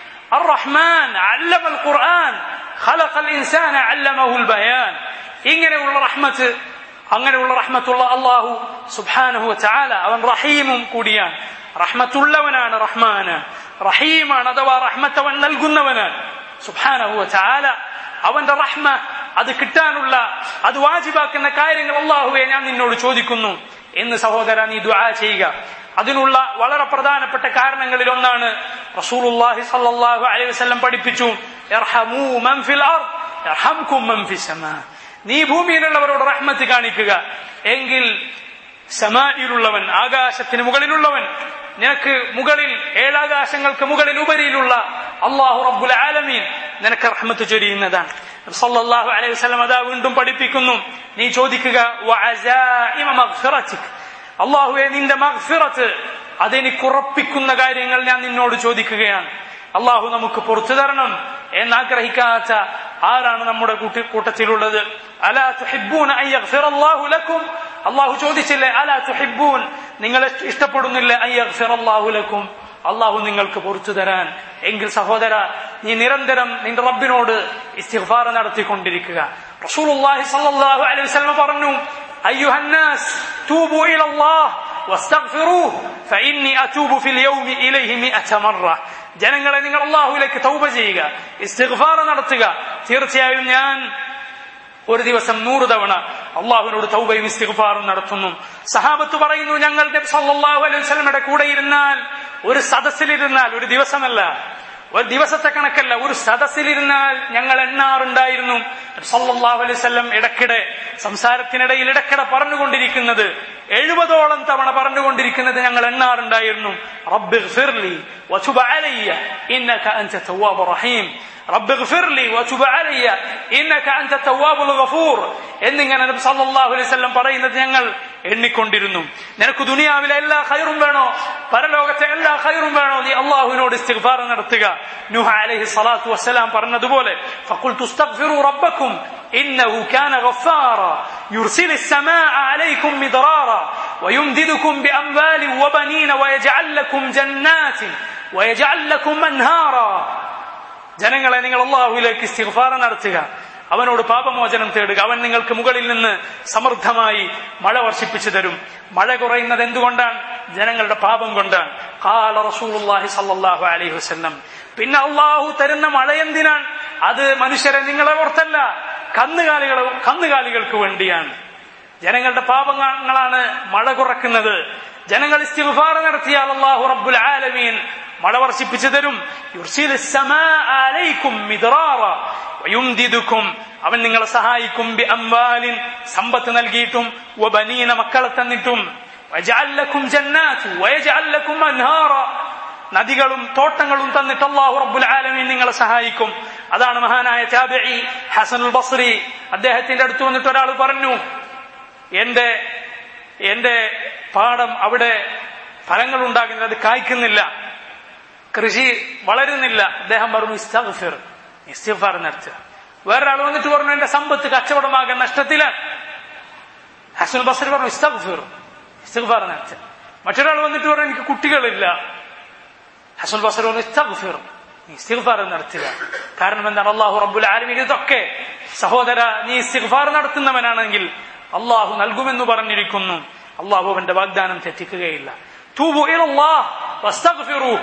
الرحمن علم القرآن خلق الإنسان علمه البيان ഇങ്ങനെയുള്ള റഹ്മത്ത് അങ്ങനെയുള്ള റഹ്മത്തുള്ള അള്ളാഹു സുബാനഹു ചാല അവൻ റഹീമും കൂടിയാണ് റഹ്മത്തുള്ളവനാണ് റഹ്മാന് റഹീമാണ് അഥവാ റഹ്മത്ത് അവൻ നൽകുന്നവനാണ് സുബാനഹു ചാല അവന്റെ റഹ്മ അത് കിട്ടാനുള്ള അത് വാജിബാക്കുന്ന കാര്യങ്ങൾ അള്ളാഹുവെ ഞാൻ നിന്നോട് ചോദിക്കുന്നു എന്ന് സഹോദര നീ ദുആ ചെയ്യുക അതിനുള്ള വളരെ പ്രധാനപ്പെട്ട കാരണങ്ങളിൽ ഒന്നാണ് റസൂലുള്ളാഹി സ്വല്ലല്ലാഹു അലൈഹി വസല്ലം പഠിപ്പിച്ചു ഇർഹമൂ മൻ ഫിൽ അർദ് യർഹംകും മൻ ഫിസ് സമാ നീ ഭൂമിയിലുള്ളവരോട് റഹ്മത്ത് കാണിക്കുക എങ്കിൽ സമായിലുള്ളവൻ ആകാശത്തിന് മുകളിലുള്ളവൻ നിനക്ക് മുകളിൽ ഏഴാകാശങ്ങൾക്ക് മുകളിൽ ഉപരിയിലുള്ള അള്ളാഹു റബ്ബുൽ ആലമീൻ നിനക്ക് റഹ്മത്ത് ചൊരിയുന്നതാണ് സല്ലല്ലാഹു അലൈഹി വസല്ലം അതാ വീണ്ടും പഠിപ്പിക്കുന്നു നീ ചോദിക്കുക വഅസാഇമ മഗ്ഫിറതിക് അള്ളാഹുവെ നിന്റെ മഗ്ഫിറത്ത് അതെനിക്കുറപ്പിക്കുന്ന കാര്യങ്ങൾ ഞാൻ നിന്നോട് ചോദിക്കുകയാണ് അള്ളാഹു നമുക്ക് പുറത്തു തരണം എന്നാഗ്രഹിക്കാത്ത ആരാണ് നമ്മുടെ കൂട്ടി കൂട്ടത്തിലുള്ളത് അലാ തുഹിബ്ബൂന അൻ യഗ്ഫിറല്ലാഹു ലക്കും അള്ളാഹു ചോദിച്ചില്ലേ അലാ തുഹിബ്ബൂൻ നിങ്ങൾ ഇഷ്ടപ്പെടുന്നില്ല അൻ യഗ്ഫിറല്ലാഹു ലക്കും അള്ളാഹു നിങ്ങൾക്ക് പൊറത്തു തരാൻ എങ്കിൽ സഹോദര നീ നിരന്തരം നിന്റെ റബ്ബിനോട് ഇസ്തിഗ്ഫാർ നടത്തിക്കൊണ്ടിരിക്കുക റസൂലുള്ളാഹി സ്വല്ലല്ലാഹു അലൈഹി വസല്ലം പറഞ്ഞു അയ്യുഹന്നാസ് തൂബു ഇലല്ലാഹ് واستغفروه فإني أتوب في اليوم إليه مئة مرة ജനങ്ങളെ നിങ്ങൾ അള്ളാഹുവിലേക്ക് തൗബ ചെയ്യുക ഇസ്തിഗ്ഫാർ നടത്തുക തീർച്ചയായും ഞാൻ ഒരു ദിവസം നൂറ് തവണ അള്ളാഹുവിനോട് തൗബയും ഇസ്തിഗ്ഫാറും നടത്തുന്നു സഹാബത്ത് പറയുന്നു ഞങ്ങൾ നബി സല്ലല്ലാഹു അലൈഹി വസല്ലമയുടെ കൂടെ ഇരുന്നാൽ ഒരു സദസ്സിലിരുന്നാൽ ഒരു ദിവസമല്ല ഒരു ദിവസത്തെ കണക്കല്ല ഒരു സദസ്സിലിരുന്നാൽ ഞങ്ങൾ എണ്ണാറുണ്ടായിരുന്നു നബി സല്ലല്ലാഹു അലൈഹി വസല്ലം ഇടയ്ക്കിടെ സംസാരത്തിനിടയിൽ ഇടയ്ക്കിടെ പറഞ്ഞുകൊണ്ടിരിക്കുന്നത് എഴുപതോളം തവണ പറഞ്ഞുകൊണ്ടിരിക്കുന്നത് ഞങ്ങൾ എണ്ണാറുണ്ടായിരുന്നു റബ്ബിഗ്ഫിർലി വതുബ് അലയ്യ ഇന്നക അൻത തവ്വാബുർ റഹീം റബ്ബ് ഗഫിർലി വതുബ് അലയ്യ ഇന്നക അൻത തവ്വാബുൽ ഗഫൂർ എന്നിങ്ങനെ നബി സല്ലല്ലാഹു അലൈഹി വസല്ലം പറയുന്നത് ഞങ്ങൾ എണ്ണിക്കൊണ്ടിരുന്നു നിനക്ക് ദുനിയാവിലെ എല്ലാ ഖൈറും വേണോ പരലോകത്തെ എല്ലാ ഖൈറും വേണോ നീ അള്ളാഹുവിനോട് ഇസ്തിഗ്ഫാർ നടത്തുക നൂഹ അലൈഹി സ്വലാത്തു വസ്സലാം പറഞ്ഞതുപോലെ ഫഖുൽതു ഇസ്തഗ്ഫിറു റബ്ബക്കും إنه كان غفارا يرسل السماء عليكم مدرارا ويمددكم بأموال وبنين ويجعل لكم جنات ويجعل لكم أنهارا ജനങ്ങളെ നിങ്ങൾ അള്ളാഹുവിലേക്ക് ഇസ്തിഗ്ഫാർ നടത്തുക അവനോട് പാപമോചനം തേടുക അവൻ നിങ്ങൾക്ക് മുകളിൽ നിന്ന് സമൃദ്ധമായി മഴ വർഷിപ്പിച്ചു തരും മഴ കുറയുന്നത് എന്തുകൊണ്ടാണ് ജനങ്ങളുടെ പാപം കൊണ്ടാണ് കാല റസൂലുള്ളാഹി സല്ലല്ലാഹു അലൈഹി വസല്ലം പിന്നെ അള്ളാഹു തരുന്ന മഴ എന്തിനാണ് അത് മനുഷ്യരെ നിങ്ങളെ ഓർത്തല്ല കന്നുകാലികളെ കന്നുകാലികൾക്ക് വേണ്ടിയാണ് ജനങ്ങളുടെ പാപങ്ങളാണ് മഴ കുറക്കുന്നത് ജനങ്ങൾ ഇസ്തിഗ്ഫാർ നടത്തിയാൽ അള്ളാഹു റബ്ബുൽ ആലമീൻ മഴ വർഷിപ്പിച്ചു തരും യുർസിലു السماء عليكم مدرارا ويمددكم അവൻ നിങ്ങളെ സഹായിക്കും ബി അംവാലിൻ സമ്പത്ത് നൽകിയിട്ടും വബനീന മക്കളെ തന്നിട്ടും വയജഅൽ ലക്കും ജന്നാത്ത് വയജഅൽ ലക്കും അൻഹാറ നദികളും തോട്ടങ്ങളും തന്നിട്ട് അള്ളാഹു റബ്ബുൽ ആലമീൻ നിങ്ങളെ സഹായിക്കും അതാണ് മഹാനായ താബിഈ ഹസനുൽ ബസ്രി അദ്ദേഹത്തിന്റെ അടുത്ത് വന്നിട്ട് ഒരാൾ പറഞ്ഞു എന്റെ എന്റെ പാടം അവിടെ ഫലങ്ങൾ ഉണ്ടാകുന്നത് അത് കായ്ക്കുന്നില്ല കൃഷി വളരുന്നില്ല അദ്ദേഹം പറഞ്ഞു ഇസ്തഗ്ഫിർ ഇസ്തിഗ്ഫാർ നടത്തുക വേറൊരാൾ വന്നിട്ട് പറഞ്ഞു എന്റെ സമ്പത്ത് കച്ചവടമാകാൻ നഷ്ടത്തിലാണ് ഹസൻ ബസർ പറഞ്ഞു ഇസ്തഗ്ഫിർ ഇസ്തിഗ്ഫാർ നടത്തുക മറ്റൊരാൾ വന്നിട്ട് പറഞ്ഞു എനിക്ക് കുട്ടികളില്ല ഹസൻ ബസർ പറഞ്ഞു ഇസ്തഗ്ഫിർ ഇസ്തിഗ്ഫാർ നടത്തുക കാരണം എന്താണ് അള്ളാഹു റബ്ബുൽ ആലമീൻ ഇതൊക്കെ സഹോദര നീ ഇസ്തിഗ്ഫാർ നടത്തുന്നവനാണെങ്കിൽ അള്ളാഹു നൽകുമെന്ന് പറഞ്ഞിരിക്കുന്നു അള്ളാഹു അവന്റെ വാഗ്ദാനം തെറ്റിക്കുകയില്ല തൂബു ഇലല്ലാഹ് വസ്തഗ്ഫിറൂ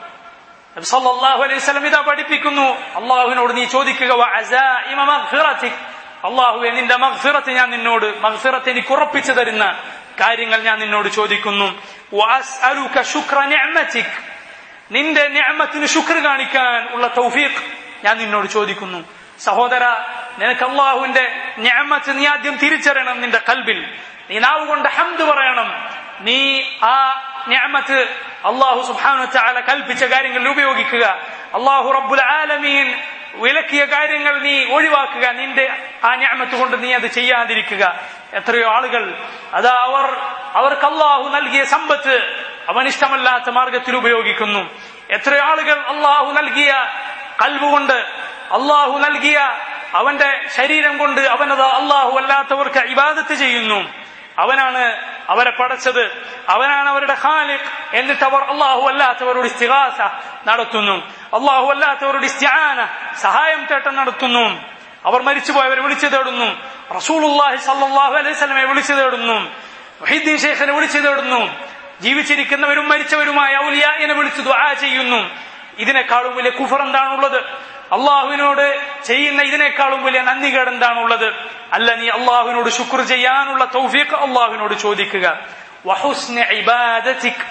നബി സല്ലല്ലാഹു അലൈഹി വസല്ലം ഇതാ പഠിപ്പിക്കുന്നു അള്ളാഹുവിനോട് നീ ചോദിക്കുക വഅസാഇമ മഗ്ഫിറതിക് അള്ളാഹുവെ നിന്റെ മഗ്ഫിറത്ത് ഞാൻ നിന്നോട് മഗ്ഫിറത്ത് എനിക്ക് ഉറപ്പിച്ചു തരുന്ന കാര്യങ്ങൾ ഞാൻ നിന്നോട് ചോദിക്കുന്നു വഅസ്അലുക ശുക്ര നിഅമതിക് നിന്റെ നിഅമത്തിന് ശുക്ർ കാണിക്കാൻ ഉള്ള തൗഫീഖ് ഞാൻ നിന്നോട് ചോദിക്കുന്നു സഹോദര നിനക്ക് അള്ളാഹുവിന്റെ ഞാമത്ത് നീ ആദ്യം തിരിച്ചറിയണം നിന്റെ കൽബിൽ നീ നാവ് കൊണ്ട് ഹംദ് പറയണം നീ ആ ഞാമത്ത് അള്ളാഹു സുബാനു ചാല കൽപ്പിച്ച കാര്യങ്ങളിൽ ഉപയോഗിക്കുക അള്ളാഹു റബ്ബുൽ ആലമീൻ വിലക്കിയ കാര്യങ്ങൾ നീ ഒഴിവാക്കുക നിന്റെ ആ ഞാമത്ത് കൊണ്ട് നീ അത് ചെയ്യാതിരിക്കുക എത്രയോ ആളുകൾ അതാ അവർ അവർക്ക് അള്ളാഹു നൽകിയ സമ്പത്ത് അവൻ ഇഷ്ടമല്ലാത്ത മാർഗത്തിൽ ഉപയോഗിക്കുന്നു എത്രയോ ആളുകൾ അള്ളാഹു നൽകിയ കൽവുകൊണ്ട് അള്ളാഹു നൽകിയ അവന്റെ ശരീരം കൊണ്ട് അവനത് അള്ളാഹു അല്ലാത്തവർക്ക് ഇബാദത്ത് ചെയ്യുന്നു അവനാണ് അവരെ പടച്ചത് അവനാണ് അവരുടെ ഖാലിഖ് എന്നിട്ട് അവർ അള്ളാഹു അല്ലാത്തവരോട് ഇസ്തിഹാസ നടത്തുന്നു അള്ളാഹു അല്ലാത്തവരോട് ഇസ്തിആന സഹായം തേട്ടം നടത്തുന്നു അവർ മരിച്ചുപോയവരെ വിളിച്ചു തേടുന്നു റസൂലുള്ളാഹി സല്ലല്ലാഹു അലൈഹി വസല്ലമയെ വിളിച്ചു തേടുന്നു വഹീദ്ദീൻ ഷേഖിനെ വിളിച്ചു തേടുന്നു ജീവിച്ചിരിക്കുന്നവരും മരിച്ചവരുമായ ഔലിയാനെ വിളിച്ചു ദുആ ചെയ്യുന്നു ഇതിനേക്കാളും വലിയ കുഫർ എന്താണുള്ളത് അള്ളാഹുവിനോട് ചെയ്യുന്ന ഇതിനേക്കാളും വലിയ നന്ദികേട് എന്താണുള്ളത് അല്ല നീ അള്ളാഹുവിനോട് ശുക്ർ ചെയ്യാനുള്ള തൗഫീഖ് അള്ളാഹുവിനോട് ചോദിക്കുക വഹുസ്ന ഇബാദത്തിക്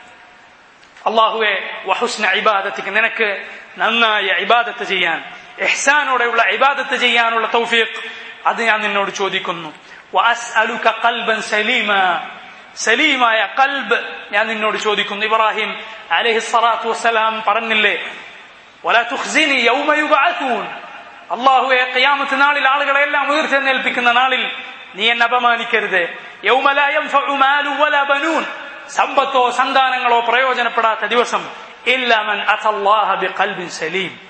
അള്ളാഹുവെ വഹുസ്ന ഇബാദത്തിക്ക് നിനക്ക് നന്നായ ഇബാദത്ത് ചെയ്യാൻ എഹ്സാനോടെയുള്ള ഇബാദത്ത് ചെയ്യാനുള്ള തൗഫീഖ് അത് ഞാൻ നിന്നോട് ചോദിക്കുന്നു വഅസ്അലുക ഖൽബൻ സലീമ സലീമായ കൽബ് ഞാൻ നിന്നോട് ചോദിക്കുന്നു ഇബ്രാഹിം അലൈഹി സ്വലാത്തു വസ്സലാം പറഞ്ഞില്ലേ വല തുഖ്സിനി യൗമ യുബഅഥൂൻ അള്ളാഹുവെ ഖിയാമത്ത് നാളിൽ ആളുകളെ എല്ലാം ഉയർത്തെന്നേൽപ്പിക്കുന്ന നാളിൽ നീ എന്നെ അപമാനിക്കരുത് യൗമ ലാ യൻഫഉ മാലു വല ബനൂൻ സമ്പത്തോ സന്താനങ്ങളോ പ്രയോജനപ്പെടാത്ത ദിവസം ഇല്ലാ മൻ അത്തല്ലാഹ ബിഖൽബിൻ സലീം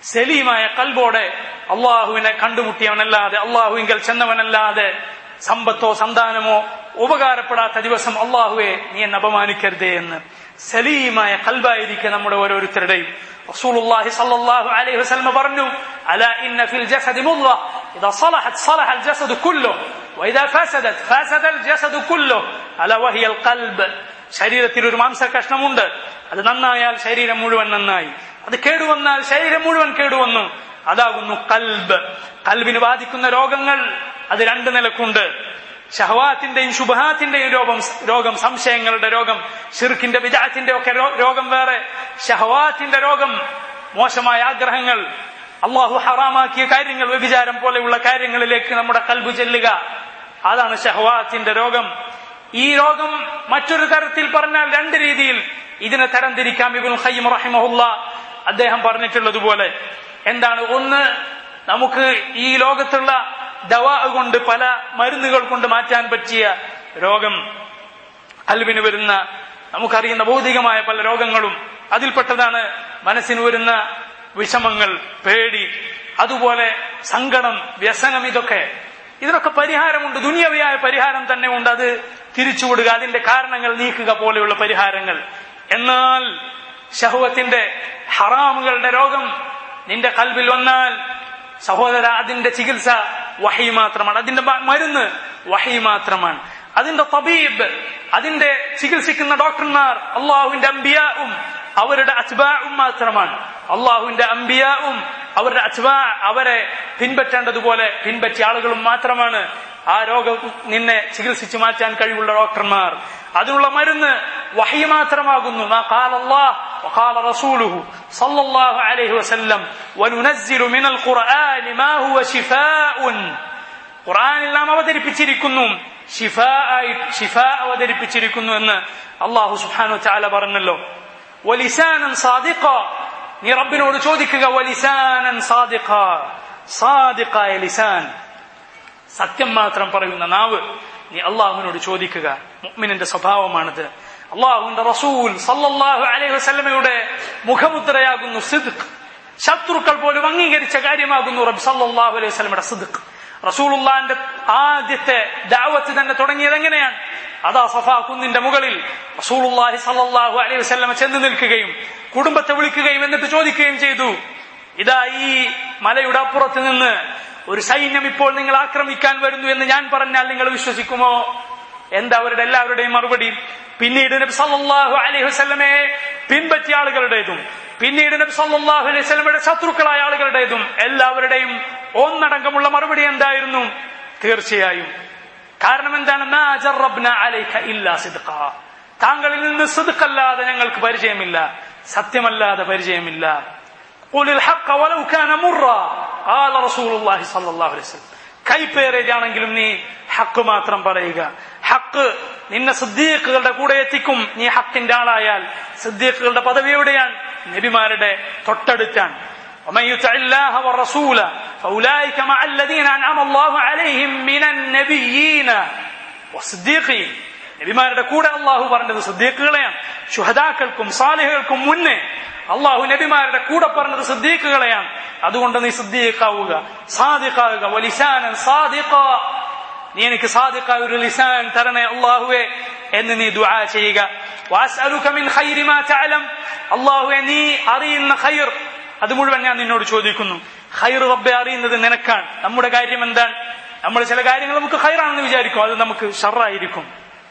സലീമായ കൽബോടെ അള്ളാഹുവിനെ കണ്ടുമുട്ടിയവനല്ലാതെ അള്ളാഹുവിങ്കൽ ചെന്നവനല്ലാതെ സമ്പത്തോ സന്താനമോ ഉപകാരപ്പെടാത്ത ദിവസം അള്ളാഹുവെ നീ എന്നെ അപമാനിക്കരുതേ എന്ന് സലീമായ കൽബായിരിക്കെ നമ്മുടെ ഓരോരുത്തരുടെയും റസൂലുള്ളാഹി സ്വല്ലല്ലാഹു അലൈഹി വസല്ലം പറഞ്ഞു അല ഇന്ന ഫിൽ ജസദി മുദ്ഗ ഇദാ صلحت صلح الجسد كله واذا فسدت فسد الجسد كله അല വഹിയ القلب ശരീരത്തിൽ ഒരു മാംസ കഷ്ണമുണ്ട് അത് നന്നായാൽ ശരീരം മുഴുവൻ നന്നായി അത് കേടുവന്നാൽ ശരീരം മുഴുവൻ കേടുവന്നു അതാകുന്നു കൽബ് കൽബിന് ബാധിക്കുന്ന രോഗങ്ങൾ അത് രണ്ട് നിലക്കുണ്ട് ഷഹവാത്തിന്റെയും ശുഭഹാത്തിന്റെയും രോഗം രോഗം സംശയങ്ങളുടെ രോഗം ഷിർക്കിന്റെ വിജാത്തിന്റെ ഒക്കെ രോഗം വേറെ ഷഹവാത്തിന്റെ രോഗം മോശമായ ആഗ്രഹങ്ങൾ അള്ളാഹു ഹറാമാക്കിയ കാര്യങ്ങൾ വ്യഭിചാരം പോലെയുള്ള കാര്യങ്ങളിലേക്ക് നമ്മുടെ കൽബ് ചെല്ലുക അതാണ് ഷഹവാത്തിന്റെ രോഗം ഈ രോഗം മറ്റൊരു തരത്തിൽ പറഞ്ഞാൽ രണ്ട് രീതിയിൽ ഇതിനെ തരംതിരിക്കാം ഇബുൽ ഖയ്യിം റഹിമഹുല്ല അദ്ദേഹം പറഞ്ഞിട്ടുള്ളതുപോലെ എന്താണ് ഒന്ന് നമുക്ക് ഈ ലോകത്തുള്ള ദവാ കൊണ്ട് പല മരുന്നുകൾ കൊണ്ട് മാറ്റാൻ പറ്റിയ രോഗം അൽവിന് വരുന്ന നമുക്കറിയുന്ന ഭൗതികമായ പല രോഗങ്ങളും അതിൽപ്പെട്ടതാണ് മനസ്സിന് വരുന്ന വിഷമങ്ങൾ പേടി അതുപോലെ സങ്കടം വ്യസനം ഇതൊക്കെ ഇതിനൊക്കെ പരിഹാരമുണ്ട് ദുനിയവിയായ പരിഹാരം തന്നെ ഉണ്ട് അത് തിരിച്ചുവിടുക അതിന്റെ കാരണങ്ങൾ നീക്കുക പോലെയുള്ള പരിഹാരങ്ങൾ എന്നാൽ ഷഹുവത്തിന്റെ ഹറാമുകളുടെ രോഗം നിന്റെ കൽവിൽ വന്നാൽ സഹോദര അതിന്റെ ചികിത്സ വഹി മാത്രമാണ് അതിന്റെ മരുന്ന് വഹി മാത്രമാണ് അതിന്റെ തബീബ് അതിന്റെ ചികിത്സിക്കുന്ന ഡോക്ടർമാർ അള്ളാഹുവിന്റെ അംബിയാവും അവരുടെ അച്ബാവും മാത്രമാണ് അള്ളാഹുവിന്റെ അംബിയാവും അവരുടെ അച്ബാ അവരെ പിൻപറ്റേണ്ടതുപോലെ പറ്റിയ ആളുകളും മാത്രമാണ് ആ രോഗം നിന്നെ ചികിത്സിച്ചു മാറ്റാൻ കഴിവുള്ള ഡോക്ടർമാർ അതിനുള്ള മരുന്ന് വഹി മാത്രമാകുന്നു وقال رسوله صلى الله عليه وسلم وننزل من القرآن ما هو شفاء ഖുർആനിൽ നാം അവതരിപ്പിച്ചിരിക്കുന്നു ഷിഫാ ഷിഫാ അവതരിപ്പിച്ചിരിക്കുന്നു എന്ന് അള്ളാഹു സുബ്ഹാനഹു ചാല പറഞ്ഞല്ലോ വലിസാനൻ സാദിഖ നീ റബ്ബിനോട് ചോദിക്കുക വലിസാനൻ സാദിഖ സാദിഖായ ലിസാൻ സത്യം മാത്രം പറയുന്ന നാവ് നീ അള്ളാഹുവിനോട് ചോദിക്കുക മുഅ്മിനിന്റെ സ്വഭാവമാണിത് അള്ളാഹുവിന്റെ റസൂൽ സല്ലല്ലാഹു അലൈഹി വസല്ലമയുടെ മുഖമുദ്രയാകുന്നു സിദ്ഖ് ശത്രുക്കൾ പോലും അംഗീകരിച്ച കാര്യമാകുന്നു റബ്ബ് സല്ലല്ലാഹു അലൈഹി വസല്ലമയുടെ സിദ്ഖ് റസൂലുള്ളാന്റെ ആദ്യത്തെ ദാവത്ത് തന്നെ തുടങ്ങിയത് എങ്ങനെയാണ് അതാ സഫാ കുന്നിന്റെ മുകളിൽ റസൂലുള്ളാഹി സല്ലല്ലാഹു അലൈഹി വസല്ലമ ചെന്ന് നിൽക്കുകയും കുടുംബത്തെ വിളിക്കുകയും എന്നിട്ട് ചോദിക്കുകയും ചെയ്തു ഇതാ ഈ മലയുടെ അപ്പുറത്ത് നിന്ന് ഒരു സൈന്യം ഇപ്പോൾ നിങ്ങൾ ആക്രമിക്കാൻ വരുന്നു എന്ന് ഞാൻ പറഞ്ഞാൽ നിങ്ങൾ വിശ്വസിക്കുമോ എന്താ അവരുടെ എല്ലാവരുടെയും മറുപടി പിന്നീട് നബി സല്ലല്ലാഹു അലൈഹി വസല്ലമയെ പിൻപറ്റിയ ആളുകളുടേതും പിന്നീട് നബി സല്ലല്ലാഹു അലൈഹി വസല്ലമയുടെ ശത്രുക്കളായ ആളുകളുടേതും എല്ലാവരുടെയും ഒന്നടങ്കമുള്ള മറുപടി എന്തായിരുന്നു തീർച്ചയായും കാരണം എന്താണ് മാ ജറബ്ന അലൈക ഇല്ലാ സിദ്ഖ താങ്കളിൽ നിന്ന് സിദ്ഖല്ലാതെ ഞങ്ങൾക്ക് പരിചയമില്ല സത്യമല്ലാതെ പരിചയമില്ല قل الحق ولو كان مرا قال رسول الله صلى الله عليه وسلم കൈപ്പേറിയതാണെങ്കിലും നീ ഹക്ക് മാത്രം പറയുക ഹക്ക് നിന്നെ സിദ്ദീഖുകളുടെ കൂടെ എത്തിക്കും നീ ഹക്കിന്റെ ആളായാൽ സിദ്ദീഖുകളുടെ പദവി എവിടെയാണ് നബിമാരുടെ തൊട്ടടുത്താണ് ومن يطع الله والرسول فاولئك مع الذين انعم الله عليهم من النبيين والصديقين നബിമാരുടെ കൂടെ അള്ളാഹു പറഞ്ഞത് സിദ്ദീഖുകളെയാണ് ശുഹദാക്കൾക്കും സാലിഹുകൾക്കും മുന്നേ അള്ളാഹു നബിമാരുടെ കൂടെ പറഞ്ഞത് സിദ്ദീഖുകളെയാണ് അതുകൊണ്ട് നീ സിദ്ദീഖാവുക സാദിഖാവുക വലിസാനൻ സാദിഖ നീ എനിക്ക് സാദിഖായ ഒരു ലിസാൻ തരണേ അള്ളാഹുവെ എന്ന് നീ ദുആ ചെയ്യുക വാസ്അലുക മിൻ ഖൈരി മാ തഅലം അള്ളാഹുവെ നീ അറിയുന്ന ഖൈർ അത് മുഴുവൻ ഞാൻ നിന്നോട് ചോദിക്കുന്നു ഖൈർ റബ്ബെ അറിയുന്നത് നിനക്കാണ് നമ്മുടെ കാര്യം എന്താണ് നമ്മൾ ചില കാര്യങ്ങൾ നമുക്ക് ഖൈറാണെന്ന് വിചാരിക്കും അത് നമുക്ക് ഷറായിരിക്കും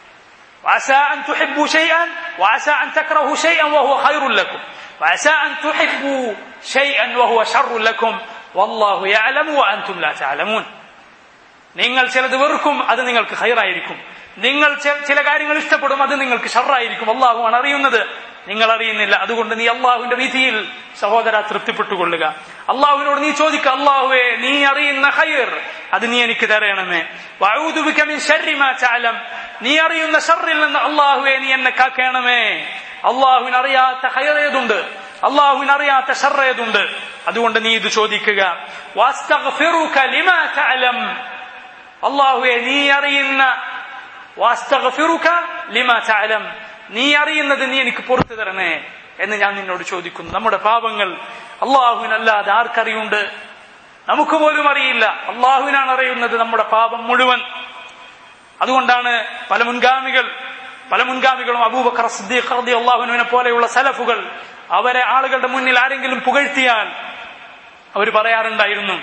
وعسى أن تحبوا شيئا وعسى أن تكرهوا شيئا وهو خير لكم وعسى أن تحبوا شيئا وهو شر لكم والله يعلم وأنتم لا تعلمون നിങ്ങൾ ചിലത് വെറുക്കും അത് നിങ്ങൾക്ക് ഹൈറായിരിക്കും നിങ്ങൾ ചില കാര്യങ്ങൾ ഇഷ്ടപ്പെടും അത് നിങ്ങൾക്ക് ഷറായിരിക്കും അള്ളാഹുവാണ് അറിയുന്നത് നിങ്ങൾ അറിയുന്നില്ല അതുകൊണ്ട് നീ അള്ളാഹുവിന്റെ വിധിയിൽ സഹോദര തൃപ്തിപ്പെട്ടുകൊള്ളുക അള്ളാഹുവിനോട് നീ ചോദിക്ക അള്ളാഹുവെ നീ അറിയുന്ന ഹൈർ അത് നീ എനിക്ക് തരയണമേ ചാലം നീ അറിയുന്ന ഷറിൽ നിന്ന് അള്ളാഹുവെ നീ എന്നെ കാക്കണമേ അള്ളാഹുവിന് അറിയാത്ത ഹൈർ ഏതുണ്ട് അള്ളാഹുവിന് അറിയാത്ത ഷർ ഏതുണ്ട് അതുകൊണ്ട് നീ ഇത് ചോദിക്കുക അള്ളാഹുവെ നീ അറിയുന്ന നീ അറിയുന്നത് നീ എനിക്ക് പുറത്തു തരണേ എന്ന് ഞാൻ നിന്നോട് ചോദിക്കുന്നു നമ്മുടെ പാപങ്ങൾ അള്ളാഹുവിനല്ലാതെ ആർക്കറിയുണ്ട് നമുക്ക് പോലും അറിയില്ല അള്ളാഹുവിനാണ് അറിയുന്നത് നമ്മുടെ പാപം മുഴുവൻ അതുകൊണ്ടാണ് പല മുൻഗാമികൾ പല മുൻഗാമികളും അബൂബക്കർ സിദ്ദീഖ് റളി അള്ളാഹുവിനെ പോലെയുള്ള സലഫുകൾ അവരെ ആളുകളുടെ മുന്നിൽ ആരെങ്കിലും പുകഴ്ത്തിയാൽ അവർ പറയാറുണ്ടായിരുന്നു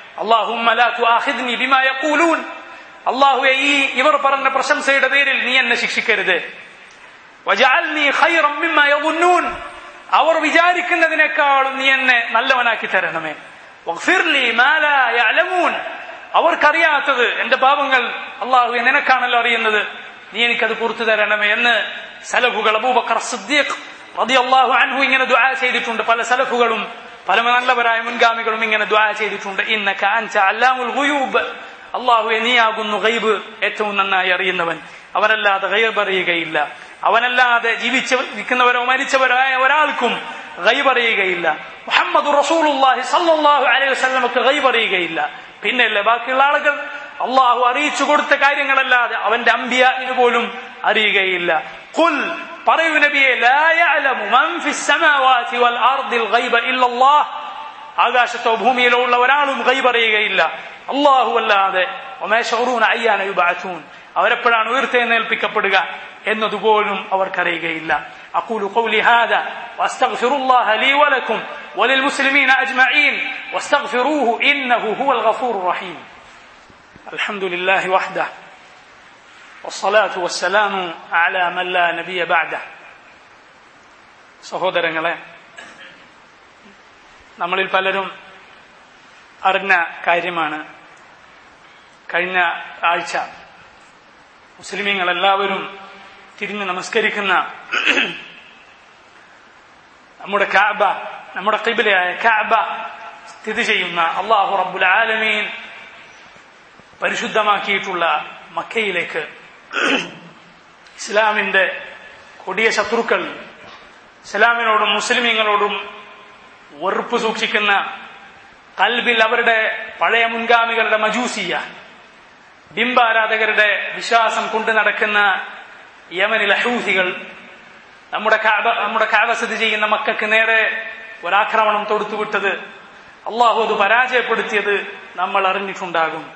അള്ളാഹും അള്ളാഹുവെ ഈ ഇവർ പറഞ്ഞ പ്രശംസയുടെ പേരിൽ നീ എന്നെ ശിക്ഷിക്കരുത് വജഅൽനി ഖൈറൻ മിമ്മാ യظنون അവർ വിചാരിക്കുന്നതിനേക്കാളും നീ എന്നെ നല്ലവനാക്കി തരണമേ വഗ്ഫിർലി മാ ലാ യഅലമൂൻ അവർക്കറിയാത്തത് എന്റെ പാപങ്ങൾ അള്ളാഹു നിനക്കാണല്ലോ അറിയുന്നത് നീ എനിക്കത് പുറത്തു തരണമേ എന്ന് സലഫുകൾ അബൂബക്കർ സിദ്ദീഖ് റളിയല്ലാഹു അൻഹു ഇങ്ങനെ ദുആ ചെയ്തിട്ടുണ്ട് പല സലഫുകളും പല നല്ലവരായ മുൻഗാമികളും ഇങ്ങനെ ദുആ ചെയ്തിട്ടുണ്ട് ഇന്നക അൻത അല്ലാമുൽ ഗുയൂബ് അള്ളാഹുവെ നീയാകുന്നു ഗൈബ് ഏറ്റവും നന്നായി അറിയുന്നവൻ അവനല്ലാതെ ഗൈബ് അറിയുകയില്ല അവനല്ലാതെ ജീവിച്ച നിൽക്കുന്നവരോ മരിച്ചവരോ ആയ ഒരാൾക്കും ഗൈബ് അറിയുകയില്ല മുഹമ്മദ് റസൂലുള്ളാഹി സല്ലല്ലാഹു അലൈഹി വസല്ലമക്ക് ഗൈബ് അറിയുകയില്ല പിന്നെയല്ലേ ബാക്കിയുള്ള ആളുകൾ അള്ളാഹു അറിയിച്ചു കൊടുത്ത കാര്യങ്ങളല്ലാതെ അവന്റെ അമ്പിയാന് പോലും അറിയുകയില്ല ഖുൽ പറയൂ നബിയെ ലാ യഅലമു മൻ ഫിസ് സമാവാതി വൽ അർദിൽ ഗൈബ ഇല്ലല്ലാഹ് ആകാശത്തോ ഭൂമിയിലോ ഉള്ള ഒരാളും ഗൈബ് അറിയുകയില്ല അള്ളാഹു അല്ലാതെ അയ്യാന യുബഅഥൂൻ അവരെപ്പോഴാണ് ഉയർത്തെഴുന്നേൽപ്പിക്കപ്പെടുക എന്നതുപോലും അവർക്കറിയുകയില്ല أقول قولي هذا وأستغفر الله لي ولكم وللمسلمين أجمعين واستغفروه إنه هو الغفور الرحيم الحمد لله وحده والصلاة والسلام على من لا نبي بعده സഹോദരങ്ങളെ നമ്മളിൽ പലരും അറിഞ്ഞ കാര്യമാണ് കഴിഞ്ഞ ആഴ്ച മുസ്ലിമീങ്ങൾ എല്ലാവരും തിരിഞ്ഞ് നമസ്കരിക്കുന്ന നമ്മുടെ കാബ നമ്മുടെ കിബിലയായ കാബ സ്ഥിതി ചെയ്യുന്ന അള്ളാഹു റബ്ബുൽ ആലമീൻ പരിശുദ്ധമാക്കിയിട്ടുള്ള മക്കയിലേക്ക് ഇസ്ലാമിന്റെ കൊടിയ ശത്രുക്കൾ ഇസ്ലാമിനോടും മുസ്ലിമീങ്ങളോടും വെറുപ്പ് സൂക്ഷിക്കുന്ന കൽബിൽ അവരുടെ പഴയ മുൻഗാമികളുടെ മജൂസിയ ബിംബാരാധകരുടെ വിശ്വാസം കൊണ്ടു നടക്കുന്ന യമനിലെ ഹൂസികൾ നമ്മുടെ കാബ നമ്മുടെ കാബ സ്ഥിതി ചെയ്യുന്ന മക്കൾക്ക് നേരെ ഒരാക്രമണം തൊടുത്തുവിട്ടത് അള്ളാഹു അത് പരാജയപ്പെടുത്തിയത് നമ്മൾ അറിഞ്ഞിട്ടുണ്ടാകും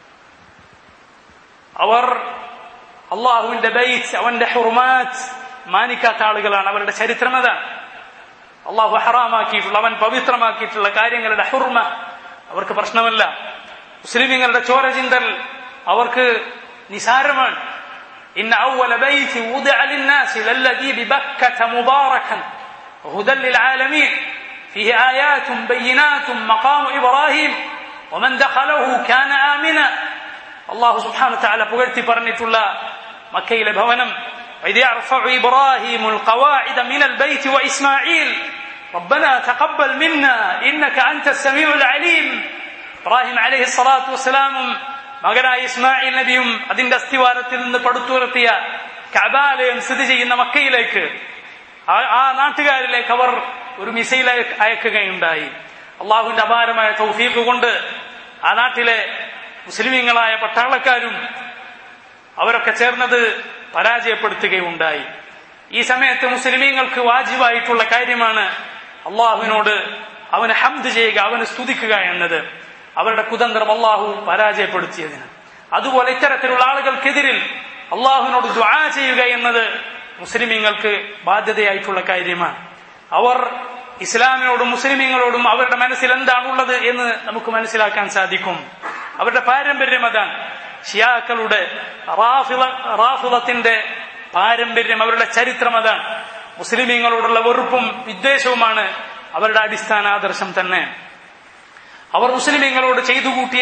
അവർ അള്ളാഹുവിന്റെ ബൈറ്റ് അവന്റെ ഹുർമാറ്റ് മാനിക്കാത്ത ആളുകളാണ് അവരുടെ ചരിത്രം അതാണ് അള്ളാഹു ഹറാമാക്കിയിട്ടുള്ള അവൻ പവിത്രമാക്കിയിട്ടുള്ള കാര്യങ്ങളുടെ ഹുർമ അവർക്ക് പ്രശ്നമല്ല മുസ്ലിമീങ്ങളുടെ ചോര ചിന്തൽ അവർക്ക് നിസാരമാണ് إن أول بيت وضع للناس للذي ببكة مباركا وهدى للعالمين فيه آيات بينات مقام إبراهيم ومن دخله كان آمنا الله سبحانه وتعالى بغرتي برنت الله مكيل بونم وإذ يرفع إبراهيم القواعد من البيت وإسماعيل ربنا تقبل منا إنك أنت السميع العليم إبراهيم عليه الصلاة والسلام മകനായ ഇസ്മായിൽ നബിയും അതിന്റെ അസ്ഥിവാരത്തിൽ നിന്ന് പടുത്തുയർത്തിയ കബാലയം സ്ഥിതി ചെയ്യുന്ന മക്കയിലേക്ക് ആ നാട്ടുകാരിലേക്ക് അവർ ഒരു മിസൈൽ അയക്കുകയുണ്ടായി അള്ളാഹുവിന്റെ അപാരമായ തൗഫീഖ് കൊണ്ട് ആ നാട്ടിലെ മുസ്ലിമീങ്ങളായ പട്ടാളക്കാരും അവരൊക്കെ ചേർന്നത് പരാജയപ്പെടുത്തുകയുണ്ടായി ഈ സമയത്ത് മുസ്ലിമീങ്ങൾക്ക് വാജിബായിട്ടുള്ള കാര്യമാണ് അള്ളാഹുവിനോട് അവന് ഹംദ് ചെയ്യുക അവന് സ്തുതിക്കുക എന്നത് അവരുടെ കുതന്ത്രം അള്ളാഹു പരാജയപ്പെടുത്തിയതിന് അതുപോലെ ഇത്തരത്തിലുള്ള ആളുകൾക്കെതിരിൽ അള്ളാഹുവിനോട് ദ്വാ ചെയ്യുക എന്നത് മുസ്ലിമീങ്ങൾക്ക് ബാധ്യതയായിട്ടുള്ള കാര്യമാണ് അവർ ഇസ്ലാമിനോടും മുസ്ലിമീങ്ങളോടും അവരുടെ മനസ്സിൽ എന്താണുള്ളത് എന്ന് നമുക്ക് മനസ്സിലാക്കാൻ സാധിക്കും അവരുടെ പാരമ്പര്യം അതാണ് ഷിയാക്കളുടെ റാഫിളത്തിന്റെ പാരമ്പര്യം അവരുടെ ചരിത്രം അതാണ് മുസ്ലിമീങ്ങളോടുള്ള വെറുപ്പും വിദ്വേഷവുമാണ് അവരുടെ അടിസ്ഥാന ആദർശം തന്നെ അവർ മുസ്ലിമീങ്ങളോട് ചെയ്തു കൂട്ടിയ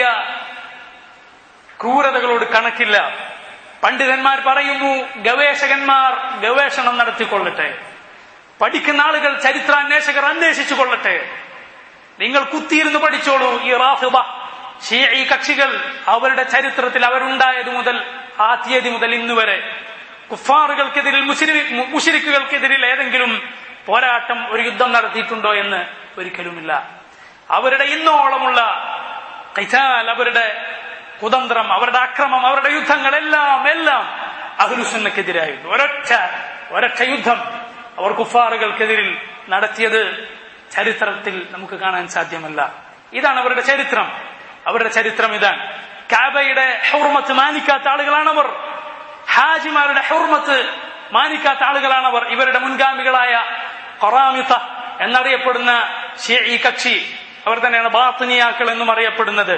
ക്രൂരതകളോട് കണക്കില്ല പണ്ഡിതന്മാർ പറയുന്നു ഗവേഷകന്മാർ ഗവേഷണം നടത്തിക്കൊള്ളട്ടെ പഠിക്കുന്ന ആളുകൾ ചരിത്രാന്വേഷകർ അന്വേഷിച്ചു കൊള്ളട്ടെ നിങ്ങൾ കുത്തിയിരുന്ന് പഠിച്ചോളൂ ഈ റാഫിബ ഷീഈ കക്ഷികൾ അവരുടെ ചരിത്രത്തിൽ അവരുണ്ടായത് മുതൽ ആ തീയതി മുതൽ ഇന്ന് വരെ കുഫാറുകൾക്കെതിരിൽ മുഷിരിക്കുകൾക്കെതിരിൽ ഏതെങ്കിലും പോരാട്ടം ഒരു യുദ്ധം നടത്തിയിട്ടുണ്ടോ എന്ന് ഒരിക്കലുമില്ല അവരുടെ ഇന്നോളമുള്ള കൈതാൽ അവരുടെ കുതന്ത്രം അവരുടെ അക്രമം അവരുടെ യുദ്ധങ്ങളെല്ലാം എല്ലാം അഹ്ലുസുന്നക്കെതിരായിരുന്നു ഒരൊറ്റ ഒരൊറ്റ യുദ്ധം അവർ കുഫാറുകൾക്കെതിരിൽ നടത്തിയത് ചരിത്രത്തിൽ നമുക്ക് കാണാൻ സാധ്യമല്ല ഇതാണ് അവരുടെ ചരിത്രം അവരുടെ ചരിത്രം ഇതാണ് കാബയുടെ ഹൗർമത്ത് മാനിക്കാത്ത ആളുകളാണവർ ഹാജിമാരുടെ ഹൗർമത്ത് മാനിക്കാത്ത ആളുകളാണവർ ഇവരുടെ മുൻഗാമികളായ കൊറാമിത്ത എന്നറിയപ്പെടുന്ന ഷിഈ കക്ഷി അവർ തന്നെയാണ് ബാത്തിനിയാക്കൾ എന്നും അറിയപ്പെടുന്നത്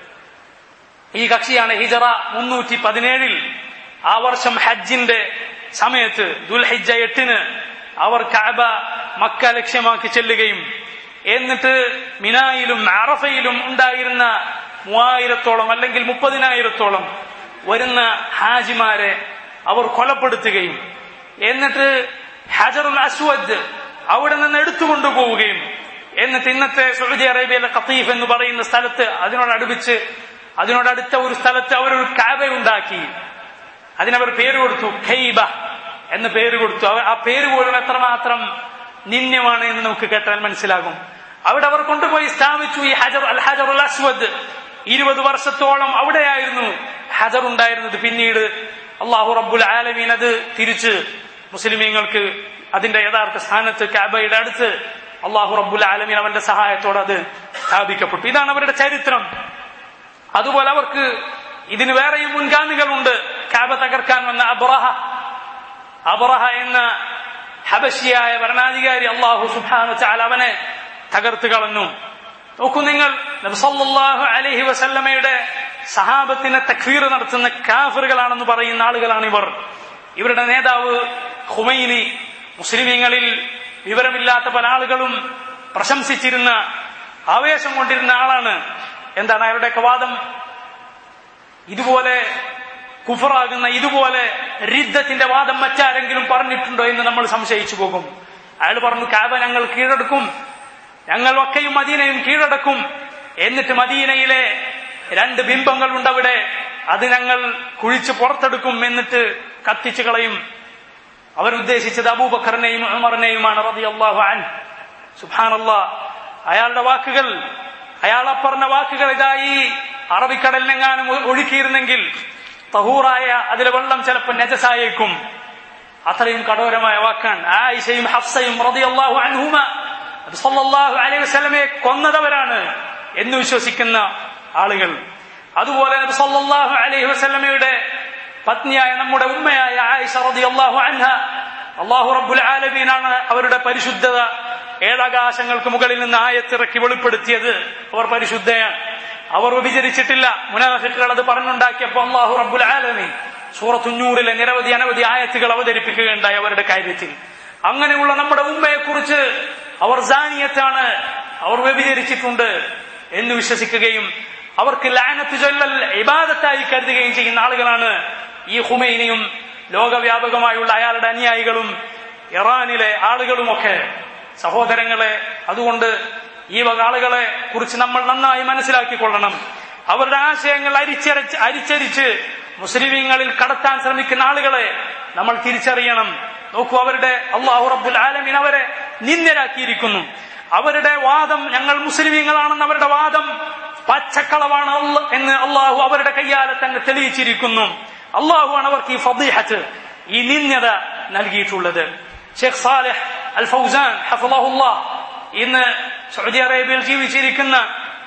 ഈ കക്ഷിയാണ് ഹിജറ മുന്നൂറ്റി പതിനേഴിൽ ആ വർഷം ഹജ്ജിന്റെ സമയത്ത് ദുൽഹിജ എട്ടിന് അവർ കാബ മക്ക ലക്ഷ്യമാക്കി ചെല്ലുകയും എന്നിട്ട് മിനായിലും അറഫയിലും ഉണ്ടായിരുന്ന മൂവായിരത്തോളം അല്ലെങ്കിൽ മുപ്പതിനായിരത്തോളം വരുന്ന ഹാജിമാരെ അവർ കൊലപ്പെടുത്തുകയും എന്നിട്ട് ഹജറുൽ അസ്വദ് അവിടെ നിന്ന് എടുത്തുകൊണ്ടുപോവുകയും എന്നിട്ട് ഇന്നത്തെ സൗദി അറേബ്യയിലെ ഖത്തീഫ് എന്ന് പറയുന്ന സ്ഥലത്ത് അതിനോടടുപ്പിച്ച് അതിനോടടുത്ത ഒരു സ്ഥലത്ത് അവരൊരു കാബ ഉണ്ടാക്കി അതിനവർ പേര് കൊടുത്തു ഖൈബ എന്ന് പേര് കൊടുത്തു അവർ ആ പേര് പോലും എത്രമാത്രം നിന്യമാണ് എന്ന് നമുക്ക് കേട്ടാൽ മനസ്സിലാകും അവിടെ അവർ കൊണ്ടുപോയി സ്ഥാപിച്ചു ഈ ഹജർ അൽ ഹജർ അൽ അസ്വദ് ഇരുപത് വർഷത്തോളം അവിടെയായിരുന്നു ഹജർ ഉണ്ടായിരുന്നത് പിന്നീട് അള്ളാഹു റബ്ബുൽ ആലമീൻ അത് തിരിച്ച് മുസ്ലിമീങ്ങൾക്ക് അതിന്റെ യഥാർത്ഥ സ്ഥാനത്ത് കാബയുടെ അടുത്ത് അള്ളാഹു റബ്ബുൽ ആലമീൻ അവന്റെ സഹായത്തോടെ അത് സ്ഥാപിക്കപ്പെട്ടു ഇതാണ് അവരുടെ ചരിത്രം അതുപോലെ അവർക്ക് ഇതിന് വേറെയും മുൻഗാമികളുണ്ട് കാബ തകർക്കാൻ വന്ന അബ്രഹ അബ്രഹ എന്ന ഹബശിയായ ഭരണാധികാരി അള്ളാഹു സുബാനു ചാൽ അവനെ തകർത്ത് കളഞ്ഞു നോക്കൂ നിങ്ങൾ നബ്സല്ലാഹു അലഹി വസല്ലമയുടെ സഹാബത്തിനെ തക്വീർ നടത്തുന്ന കാഫറുകളാണെന്ന് പറയുന്ന ആളുകളാണ് ഇവർ ഇവരുടെ നേതാവ് ഹുമൈനി മുസ്ലിമീങ്ങളിൽ വിവരമില്ലാത്ത പല ആളുകളും പ്രശംസിച്ചിരുന്ന ആവേശം കൊണ്ടിരുന്ന ആളാണ് എന്താണ് അയാളുടെയൊക്കെ വാദം ഇതുപോലെ കുഫറാകുന്ന ഇതുപോലെ റിദ്ധത്തിന്റെ വാദം മറ്റാരെങ്കിലും പറഞ്ഞിട്ടുണ്ടോ എന്ന് നമ്മൾ സംശയിച്ചു പോകും അയാൾ പറഞ്ഞു കാബ ഞങ്ങൾ കീഴടക്കും ഞങ്ങൾ ഒക്കെയും മദീനയും കീഴടക്കും എന്നിട്ട് മദീനയിലെ രണ്ട് ബിംബങ്ങളുണ്ട് അവിടെ അത് ഞങ്ങൾ കുഴിച്ച് പുറത്തെടുക്കും എന്നിട്ട് കത്തിച്ചു കളയും അവരുദ്ദേശിച്ചത് അബൂബക്കറിനെയും ഉമറിനെയുമാണ് റബി അള്ളാഹു അൻ സുബാനല്ലാ അയാളുടെ വാക്കുകൾ അയാൾ പറഞ്ഞ വാക്കുകൾ ഇതാ ഈ അറബിക്കടലിനെങ്ങാനും ഒഴുക്കിയിരുന്നെങ്കിൽ തഹൂറായ അതിലെ വെള്ളം ചിലപ്പോൾ നജസായേക്കും അത്രയും കഠോരമായ വാക്കാണ് ആയിഷയും ഹഫ്സയും റളിയല്ലാഹു അൻഹുമ നബി സല്ലല്ലാഹു അലൈഹി വസല്ലമയെ കൊന്നതവരാണ് എന്ന് വിശ്വസിക്കുന്ന ആളുകൾ അതുപോലെ നബി സല്ലല്ലാഹു അലൈഹി വസല്ലമയുടെ പത്നിയായ നമ്മുടെ ഉമ്മയായ ആയിഷ റളിയല്ലാഹു അൻഹ അള്ളാഹു റബ്ബുൽ ആലമീനാണ് അവരുടെ പരിശുദ്ധത ഏഴാകാശങ്ങൾക്ക് മുകളിൽ നിന്ന് ആയത്തിറക്കി വെളിപ്പെടുത്തിയത് അവർ പരിശുദ്ധയാണ് അവർ വ്യഭിചരിച്ചിട്ടില്ല മുനാഫിക്കുകൾ അത് പറഞ്ഞുണ്ടാക്കിയപ്പോൾ അള്ളാഹു റബ്ബുൽ ആലമീൻ സൂറത്തുന്നൂറിലെ നിരവധി അനവധി ആയത്തുകൾ അവതരിപ്പിക്കുകയുണ്ടായി അവരുടെ കാര്യത്തിൽ അങ്ങനെയുള്ള നമ്മുടെ ഉമ്മയെ കുറിച്ച് അവർ ജാനിയത്താണ് അവർ വ്യഭിചരിച്ചിട്ടുണ്ട് എന്ന് വിശ്വസിക്കുകയും അവർക്ക് ലാനത്ത് ചൊല്ലൽ ഇബാദത്തായി കരുതുകയും ചെയ്യുന്ന ആളുകളാണ് ഈ ഹുമൈനിയും ലോകവ്യാപകമായുള്ള അയാളുടെ അനുയായികളും ഇറാനിലെ ആളുകളുമൊക്കെ സഹോദരങ്ങളെ അതുകൊണ്ട് ഈ വക ആളുകളെ കുറിച്ച് നമ്മൾ നന്നായി മനസ്സിലാക്കിക്കൊള്ളണം അവരുടെ ആശയങ്ങൾ അരിച്ചരച്ച് അരിച്ചരിച്ച് മുസ്ലിമീങ്ങളിൽ കടത്താൻ ശ്രമിക്കുന്ന ആളുകളെ നമ്മൾ തിരിച്ചറിയണം നോക്കൂ അവരുടെ അള്ളാഹു റബ്ബുൽ ആലമീൻ അവരെ നിന്ദരാക്കിയിരിക്കുന്നു അവരുടെ വാദം ഞങ്ങൾ മുസ്ലിമീങ്ങളാണെന്ന് അവരുടെ വാദം പച്ചക്കളവാണ് എന്ന് അള്ളാഹു അവരുടെ കയ്യാലെ തന്നെ തെളിയിച്ചിരിക്കുന്നു അള്ളാഹുവാണ് അവർക്ക് ഈ ഫദീഹത്ത് ഈ നിന്ദത നൽകിയിട്ടുള്ളത് ഷെയ്ഖ് സാലിഹ് അൽ ഫൗസാൻ ഹഫുല്ലാഹുല്ലാ ഇന്ന് സൗദി അറേബ്യയിൽ ജീവിച്ചിരിക്കുന്ന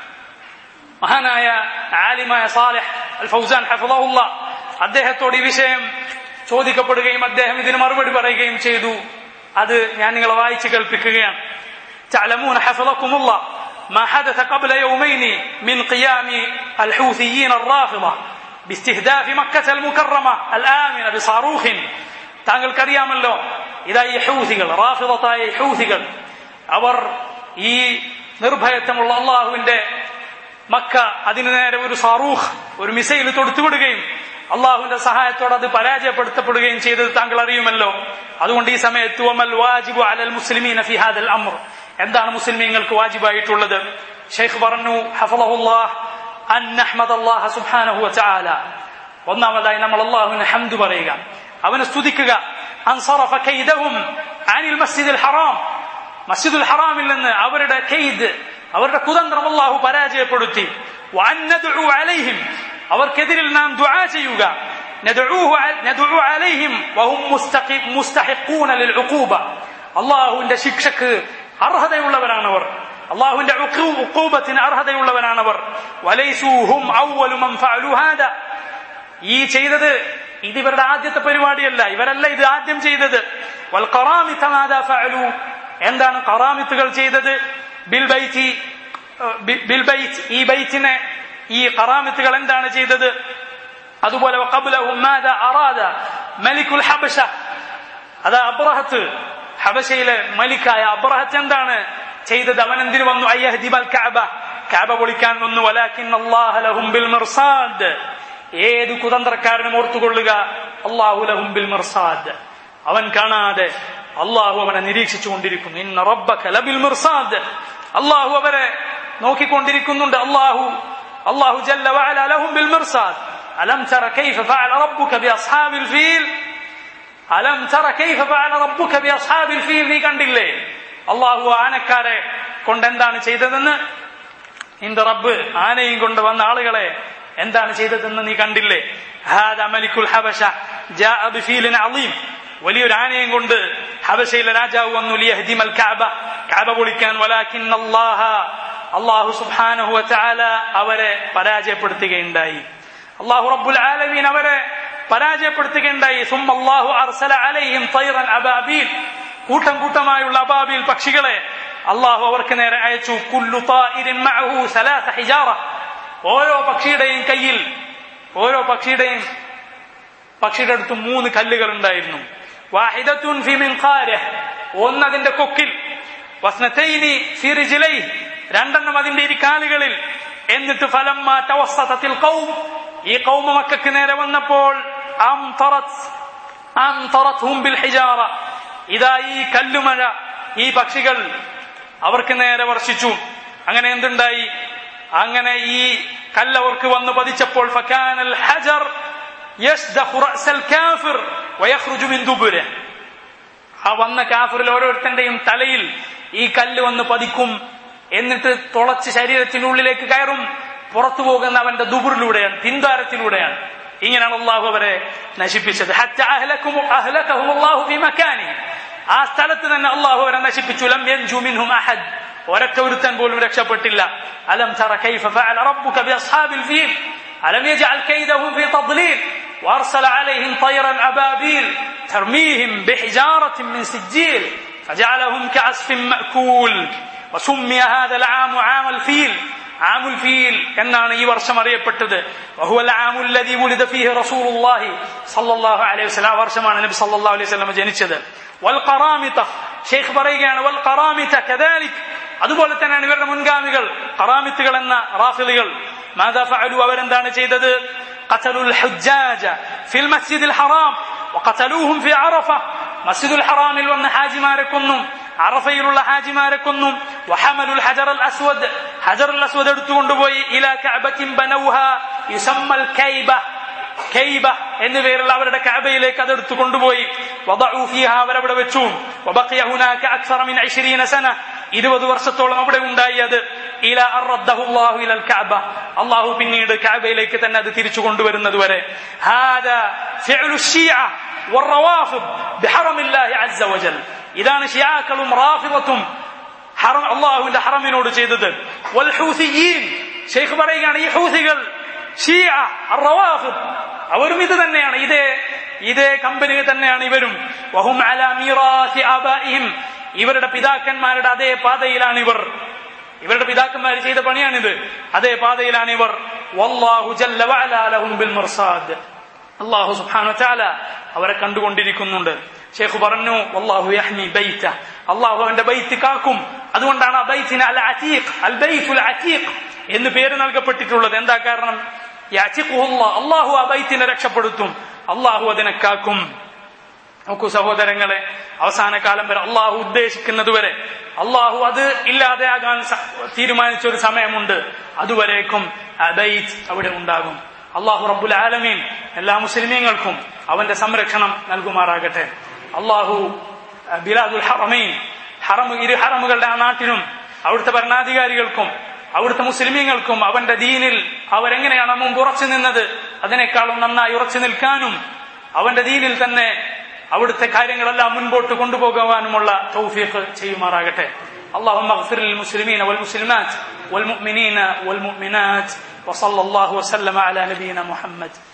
മഹാനായ ആലിമായ സാലിഹ് അൽ ഫൗസാൻ ഹഫുല്ലാഹുല്ല അദ്ദേഹത്തോട് ഈ വിഷയം ചോദിക്കപ്പെടുകയും അദ്ദേഹം ഇതിന് മറുപടി പറയുകയും ചെയ്തു അത് ഞാൻ നിങ്ങളെ വായിച്ചു കേൾപ്പിക്കുകയാണ് تعلمون حفظكم الله ما حدث قبل يومين من قيام الحوثيين الرافضة باستهداف مكة المكرمة الآمنة بصاروخ താങ്കൾക്കറിയാമല്ലോ ഇതാ ഈ ഹൂസികൾ റാഫിദത്തായ ഹൂസികൾ അവർ ഈ നിർഭയത്വമുള്ള അള്ളാഹുവിന്റെ മക്ക അതിനു നേരെ ഒരു സാറൂഖ് ഒരു മിസൈൽ തൊടുത്തുവിടുകയും അള്ളാഹുവിന്റെ സഹായത്തോടെ അത് പരാജയപ്പെടുത്തപ്പെടുകയും ചെയ്തത് താങ്കൾ അറിയുമല്ലോ അതുകൊണ്ട് ഈ സമയത്ത് ഒമൽ വാജിബു അലൽ മുസ്ലിമീന ഫി ഹാദൽ അമ്ർ എന്താണ് മുസ്ലിമീങ്ങൾക്ക് വാജിബായിട്ടുള്ളത് ഷെയ്ഖ് പറഞ്ഞു ഹഫളഹുല്ലാഹ് അൻ നഹ്മദ് അല്ലാഹ സുബ്ഹാനഹു വതആല ഒന്നാമതായി നമ്മൾ അള്ളാഹുവിന് ഹംദ് പറയുക അവനെ സ്തുതിക്കുക അൻസറഫ കൈദഹും അനിൽ മസ്ജിദുൽ ഹറാം മസ്ജിദുൽ ഹറാമിൽ നിന്ന് അവരുടെ കെയ്ദ് അവരുടെ കുതന്ത്രം അള്ളാഹു പരാജയപ്പെടുത്തി വഅൻ നദ്ഉ അലൈഹിം അവർക്കെതിരിൽ നാം ദുആ ചെയ്യുക ندعوه ندعو عليهم وهم مستحقون للعقوبة അള്ളാഹുവിന്റെ ശിക്ഷക്ക് അർഹതയുള്ളവരാണവർ അള്ളാഹുവിന്റെ ഉക്കൂബത്തിന് അർഹതയുള്ളവരാണവർ വലൈസൂഹും ഔവലു മൻ ഫഅലു ഹാദ ഈ ചെയ്തത് ഇത് ഇവരുടെ ആദ്യത്തെ പരിപാടിയല്ല ഇവരല്ല ഇത് ആദ്യം ചെയ്തത് വൽ ഖറാമിത മാദാ ഫഅലു എന്താണ് ഖറാമിത്തുകൾ ചെയ്തത് ബിൽ ബൈത്തി ബി- ബിൽ ബൈത്ത് ഈ ബൈറ്റിനെ ഈ ഖറാമിത്തുകൾ എന്താണ് ചെയ്തത് അതുപോലെ വഖബ്ലഹും മാദാ അറാദ മലിക്കുൽ ഹബശ അതാ അബ്രഹത്ത് ഹബശയിലെ മലിക്കായ അബ്രഹത്ത് എന്താണ് ചെയ്തത് അവൻ എന്തിനു വന്നു അയ്യഹ്ദിബൽ കഅബ കഅബ പൊളിക്കാൻ വന്നു വലാകിൻ അല്ലാഹ ലഹും ബിൽ മിർസാദ് ഏത് കുതന്ത്രക്കാരനും ഓർത്തുകൊള്ളുക അല്ലാഹു ലഹും ബിൽ മിർസാദ് അവൻ കാണാതെ അള്ളാഹു അവനെ നിരീക്ഷിച്ചു കൊണ്ടിരിക്കുന്നു ഇന്ന റബ്ബക ലബിൽ മിർസാദ് അള്ളാഹു അവരെ നോക്കിക്കൊണ്ടിരിക്കുന്നുണ്ട് അള്ളാഹു അള്ളാഹു ജല്ല വഅല ലഹും ബിൽ മിർസാദ് അലം തറ കൈഫ ഫഅല റബ്ബുക ബി അസ്ഹാബിൽ ഫീൽ അലം തറ കൈഫ ഫഅല റബ്ബുക ബി അസ്ഹാബിൽ ഫീൽ നീ കണ്ടില്ലേ അള്ളാഹു ആനക്കാരെ കൊണ്ട് എന്താണ് ചെയ്തതെന്ന് നിന്റെ റബ്ബ് ആനയും കൊണ്ട് വന്ന ആളുകളെ എന്താണ് ചെയ്തതെന്ന് നീ കണ്ടില്ലേ ഹാദ മലിക്കുൽ ഹബശ ജാഅ ബിഫീലിൻ അളീം വലിയൊരു ആനയും കൊണ്ട് ഹബശയിലെ രാജാവ് വന്നു ലിയഹ്ദിമൽ കഅബ കഅബ പൊളിക്കാൻ വലാകിൻ അല്ലാഹ അല്ലാഹു സുബ്ഹാനഹു വതആല അവരെ പരാജയപ്പെടുത്തുകയുണ്ടായി അല്ലാഹു റബ്ബുൽ ആലമീൻ അവരെ പരാജയപ്പെടുത്തുകയുണ്ടായി സുമ്മ അല്ലാഹു അർസല അലൈഹിം തൈറൻ അബാബീൽ കൂട്ടം കൂട്ടമായുള്ള അബാബീൽ പക്ഷികളെ അള്ളാഹു അവർക്ക് നേരെ അയച്ചു കുല്ലു താഇരിൻ മഅഹു സലാസ ഹിജാറ ഓരോ പക്ഷിയുടെയും കയ്യിൽ ഓരോ പക്ഷിയുടെയും പക്ഷിയുടെ അടുത്ത് മൂന്ന് കല്ലുകൾ ഉണ്ടായിരുന്നു വാഹിദത്തുൻ ഫി മിൻഖാരിഹ് ഒന്ന് അതിന്റെ കൊക്കിൽ വസ്നതൈനി ഫി റിജ്ലൈഹി രണ്ടെണ്ണം അതിന്റെ ഇരിക്കാലുകളിൽ എന്നിട്ട് ഫലമ്മ തവസ്സതത്തിൽ ഖൗം ഈ ഖൗമ മക്കൾക്ക് നേരെ വന്നപ്പോൾ അംതറത് അംതറത്ഹും ബിൽ ഹിജാറ ഇതാ ഈ കല്ലുമഴ ഈ പക്ഷികൾ അവർക്ക് നേരെ വർഷിച്ചു അങ്ങനെ എന്തുണ്ടായി അങ്ങനെ ഈ കല്ലവർക്ക് വന്ന് പതിച്ചപ്പോൾ ഫക്കാനൽ ഹജർ يشدخ رأس الكافر ويخرج من دبره ആ വന്ന കാഫറിൽ ഓരോരുത്തന്റെയും തലയിൽ ഈ കല്ല് വന്ന് പതിക്കും എന്നിട്ട് തുളച്ച് ശരീരത്തിനുള്ളിലേക്ക് കയറും പുറത്തു പോകുന്ന അവന്റെ ദുബുറിലൂടെയാണ് പിന്താരത്തിലൂടെയാണ് ഇങ്ങനെയാണ് അള്ളാഹു അവരെ നശിപ്പിച്ചത് ഹത്ത അഹ്ലക്കും- അഹ്ലക്കഹും അല്ലാഹു ഫീ മക്കാനി. ആ സ്ഥലത്ത് തന്നെ അള്ളാഹു അവരെ നശിപ്പിച്ചു ലം യൻജു മിൻഹും അഹദ് ഒരൊറ്റ ഒരുത്തൻ പോലും രക്ഷപ്പെട്ടില്ല അലം തറ കൈഫ ഫഅല റബ്ബുക ബിഅസ്ഹാബിൽ ഫീൽ അലം യജ്അൽ കൈദഹും ഫീ തദ്ലീൽ وارسل عليهم طيرا ابابيل ترميهم بحجاره من سجيل فجعلهم كعصف ماكول وسمي هذا العام عام الفيل عام الفيل എന്നാണ് ഈ വർഷം അറിയപ്പെട്ടത് وهو العام الذي ولد فيه رسول الله صلى الله عليه وسلم ആ വർഷമാണ് നബി സല്ലല്ലാഹു അലൈഹി വസല്ലം ജനിച്ചത് والقرامطه ഷെയ്ഖ് പറയുകയാണ് والقرامطه كذلك അതുപോലെ തന്നെയാണ് ഇവരുടെ മുൻഗാമികൾ ഖറാമിത്തുകൾ എന്ന റാഫിലുകൾ മാതാ ഫഅലു അവരെന്താണ് ചെയ്തത് قتلوا الحجاج في المسجد الحرام وقتلوهم في عرفة مسجد الحرام വന്ന ഹാജിമാരെ കൊന്നും അറഫയിലുള്ള ഹാജിമാരെ കൊന്നും وحملوا الحجر الأسود حجر الأسود എടുത്തുകൊണ്ടുപോയി إلى كعبة بنوها يسمى الكيبة കൈബ എന്നു പേരുള്ള അവരുടെ കഅബയിലേക്ക് അത് എടുത്തു കൊണ്ടുപോയി വദഉ ഫീഹാ അവരവിടെ വെച്ചു വബഖിയ ഹുനാക അക്സറ മിൻ 20 സന 20 വർഷത്തോളം അവിടെ ഉണ്ടായി അത് ഇല അർറദ്ദഹു അല്ലാഹു ഇലൽ കഅബ അല്ലാഹു പിന്നീട് കഅബയിലേക്ക് തന്നെ അത് തിരിച്ചു കൊണ്ടുവരുന്നത് വരെ ഹാദാ ഫിഅലു ഷിയ والروافض بحرم الله عز وجل ഇതാണ് ഷിയാക്കളും റാഫിദത്തും ഹറം അള്ളാഹുവിന്റെ ഹറമിനോട് ചെയ്തത് വൽ ഹൂസിയീൻ ഷെയ്ഖ് പറയുകയാണ് ഈ ഹൂസികൾ ഷിയ അറവാഫിദ് അവരും ഇത് തന്നെയാണ് ഇതേ ഇതേ കമ്പനി തന്നെയാണ് ഇവരും വഹും അല മീറാസി ആബാഇഹിം ഇവരുടെ പിതാക്കന്മാരുടെ അതേ പാതയിലാണ് ഇവർ ഇവരുടെ പിതാക്കന്മാർ ചെയ്ത പണിയാണിത് അതേ പാതയിലാണ് ഇവർ വല്ലാഹു ജല്ല വഅല ലഹും ബിൽ മിർസാദ് അള്ളാഹു സുബ്ഹാനഹു വതആല അവരെ കണ്ടുകൊണ്ടിരിക്കുന്നുണ്ട് ഷേഖ് പറഞ്ഞു വല്ലാഹു യഹ്മി ബൈത അള്ളാഹു അവന്റെ ബൈത്ത് കാക്കും അതുകൊണ്ടാണ് ആ ബൈത്തിന് അൽ അതീഖ് അൽ ബൈത്തുൽ അതീഖ് എന്ന് പേര് നൽകപ്പെട്ടിട്ടുള്ളത് എന്താ കാരണം യഅതിഖുഹുല്ലാ അള്ളാഹു ആ ബൈത്തിനെ രക്ഷപ്പെടുത്തും അള്ളാഹു അതിനെ കാക്കും നോക്കൂ സഹോദരങ്ങളെ അവസാന കാലം വരെ അള്ളാഹു ഉദ്ദേശിക്കുന്നത് വരെ അള്ളാഹു അത് ഇല്ലാതെയാകാൻ സ- തീരുമാനിച്ച ഒരു സമയമുണ്ട് അതുവരേക്കും ആ ബൈത്ത് അവിടെ ഉണ്ടാകും അള്ളാഹു റബ്ബുൽ ആലമീൻ എല്ലാ മുസ്ലിമീങ്ങൾക്കും അവന്റെ സംരക്ഷണം നൽകുമാറാകട്ടെ അള്ളാഹു അഹ് ബിലാദുൽ ഹറമൈൻ ഹറമ് ഇരു ഹറമുകളുടെ ആ നാട്ടിനും അവിടുത്തെ ഭരണാധികാരികൾക്കും അവിടുത്തെ മുസ്ലിമീങ്ങൾക്കും അവന്റെ ദീനിൽ അവരെങ്ങനെയാണ് മുമ്പ് ഉറച്ചു നിന്നത് അതിനേക്കാളും നന്നായി ഉറച്ചു നിൽക്കാനും അവന്റെ ദീനിൽ തന്നെ അവിടുത്തെ കാര്യങ്ങളെല്ലാം മുൻപോട്ട് കൊണ്ടുപോകുവാനുമുള്ള തൗഫീഖ് ചെയ്യുമാറാകട്ടെ اللهم اغفر للمسلمين والمسلمات والمؤمنين والمؤمنات وصلى الله وسلم على نبينا محمد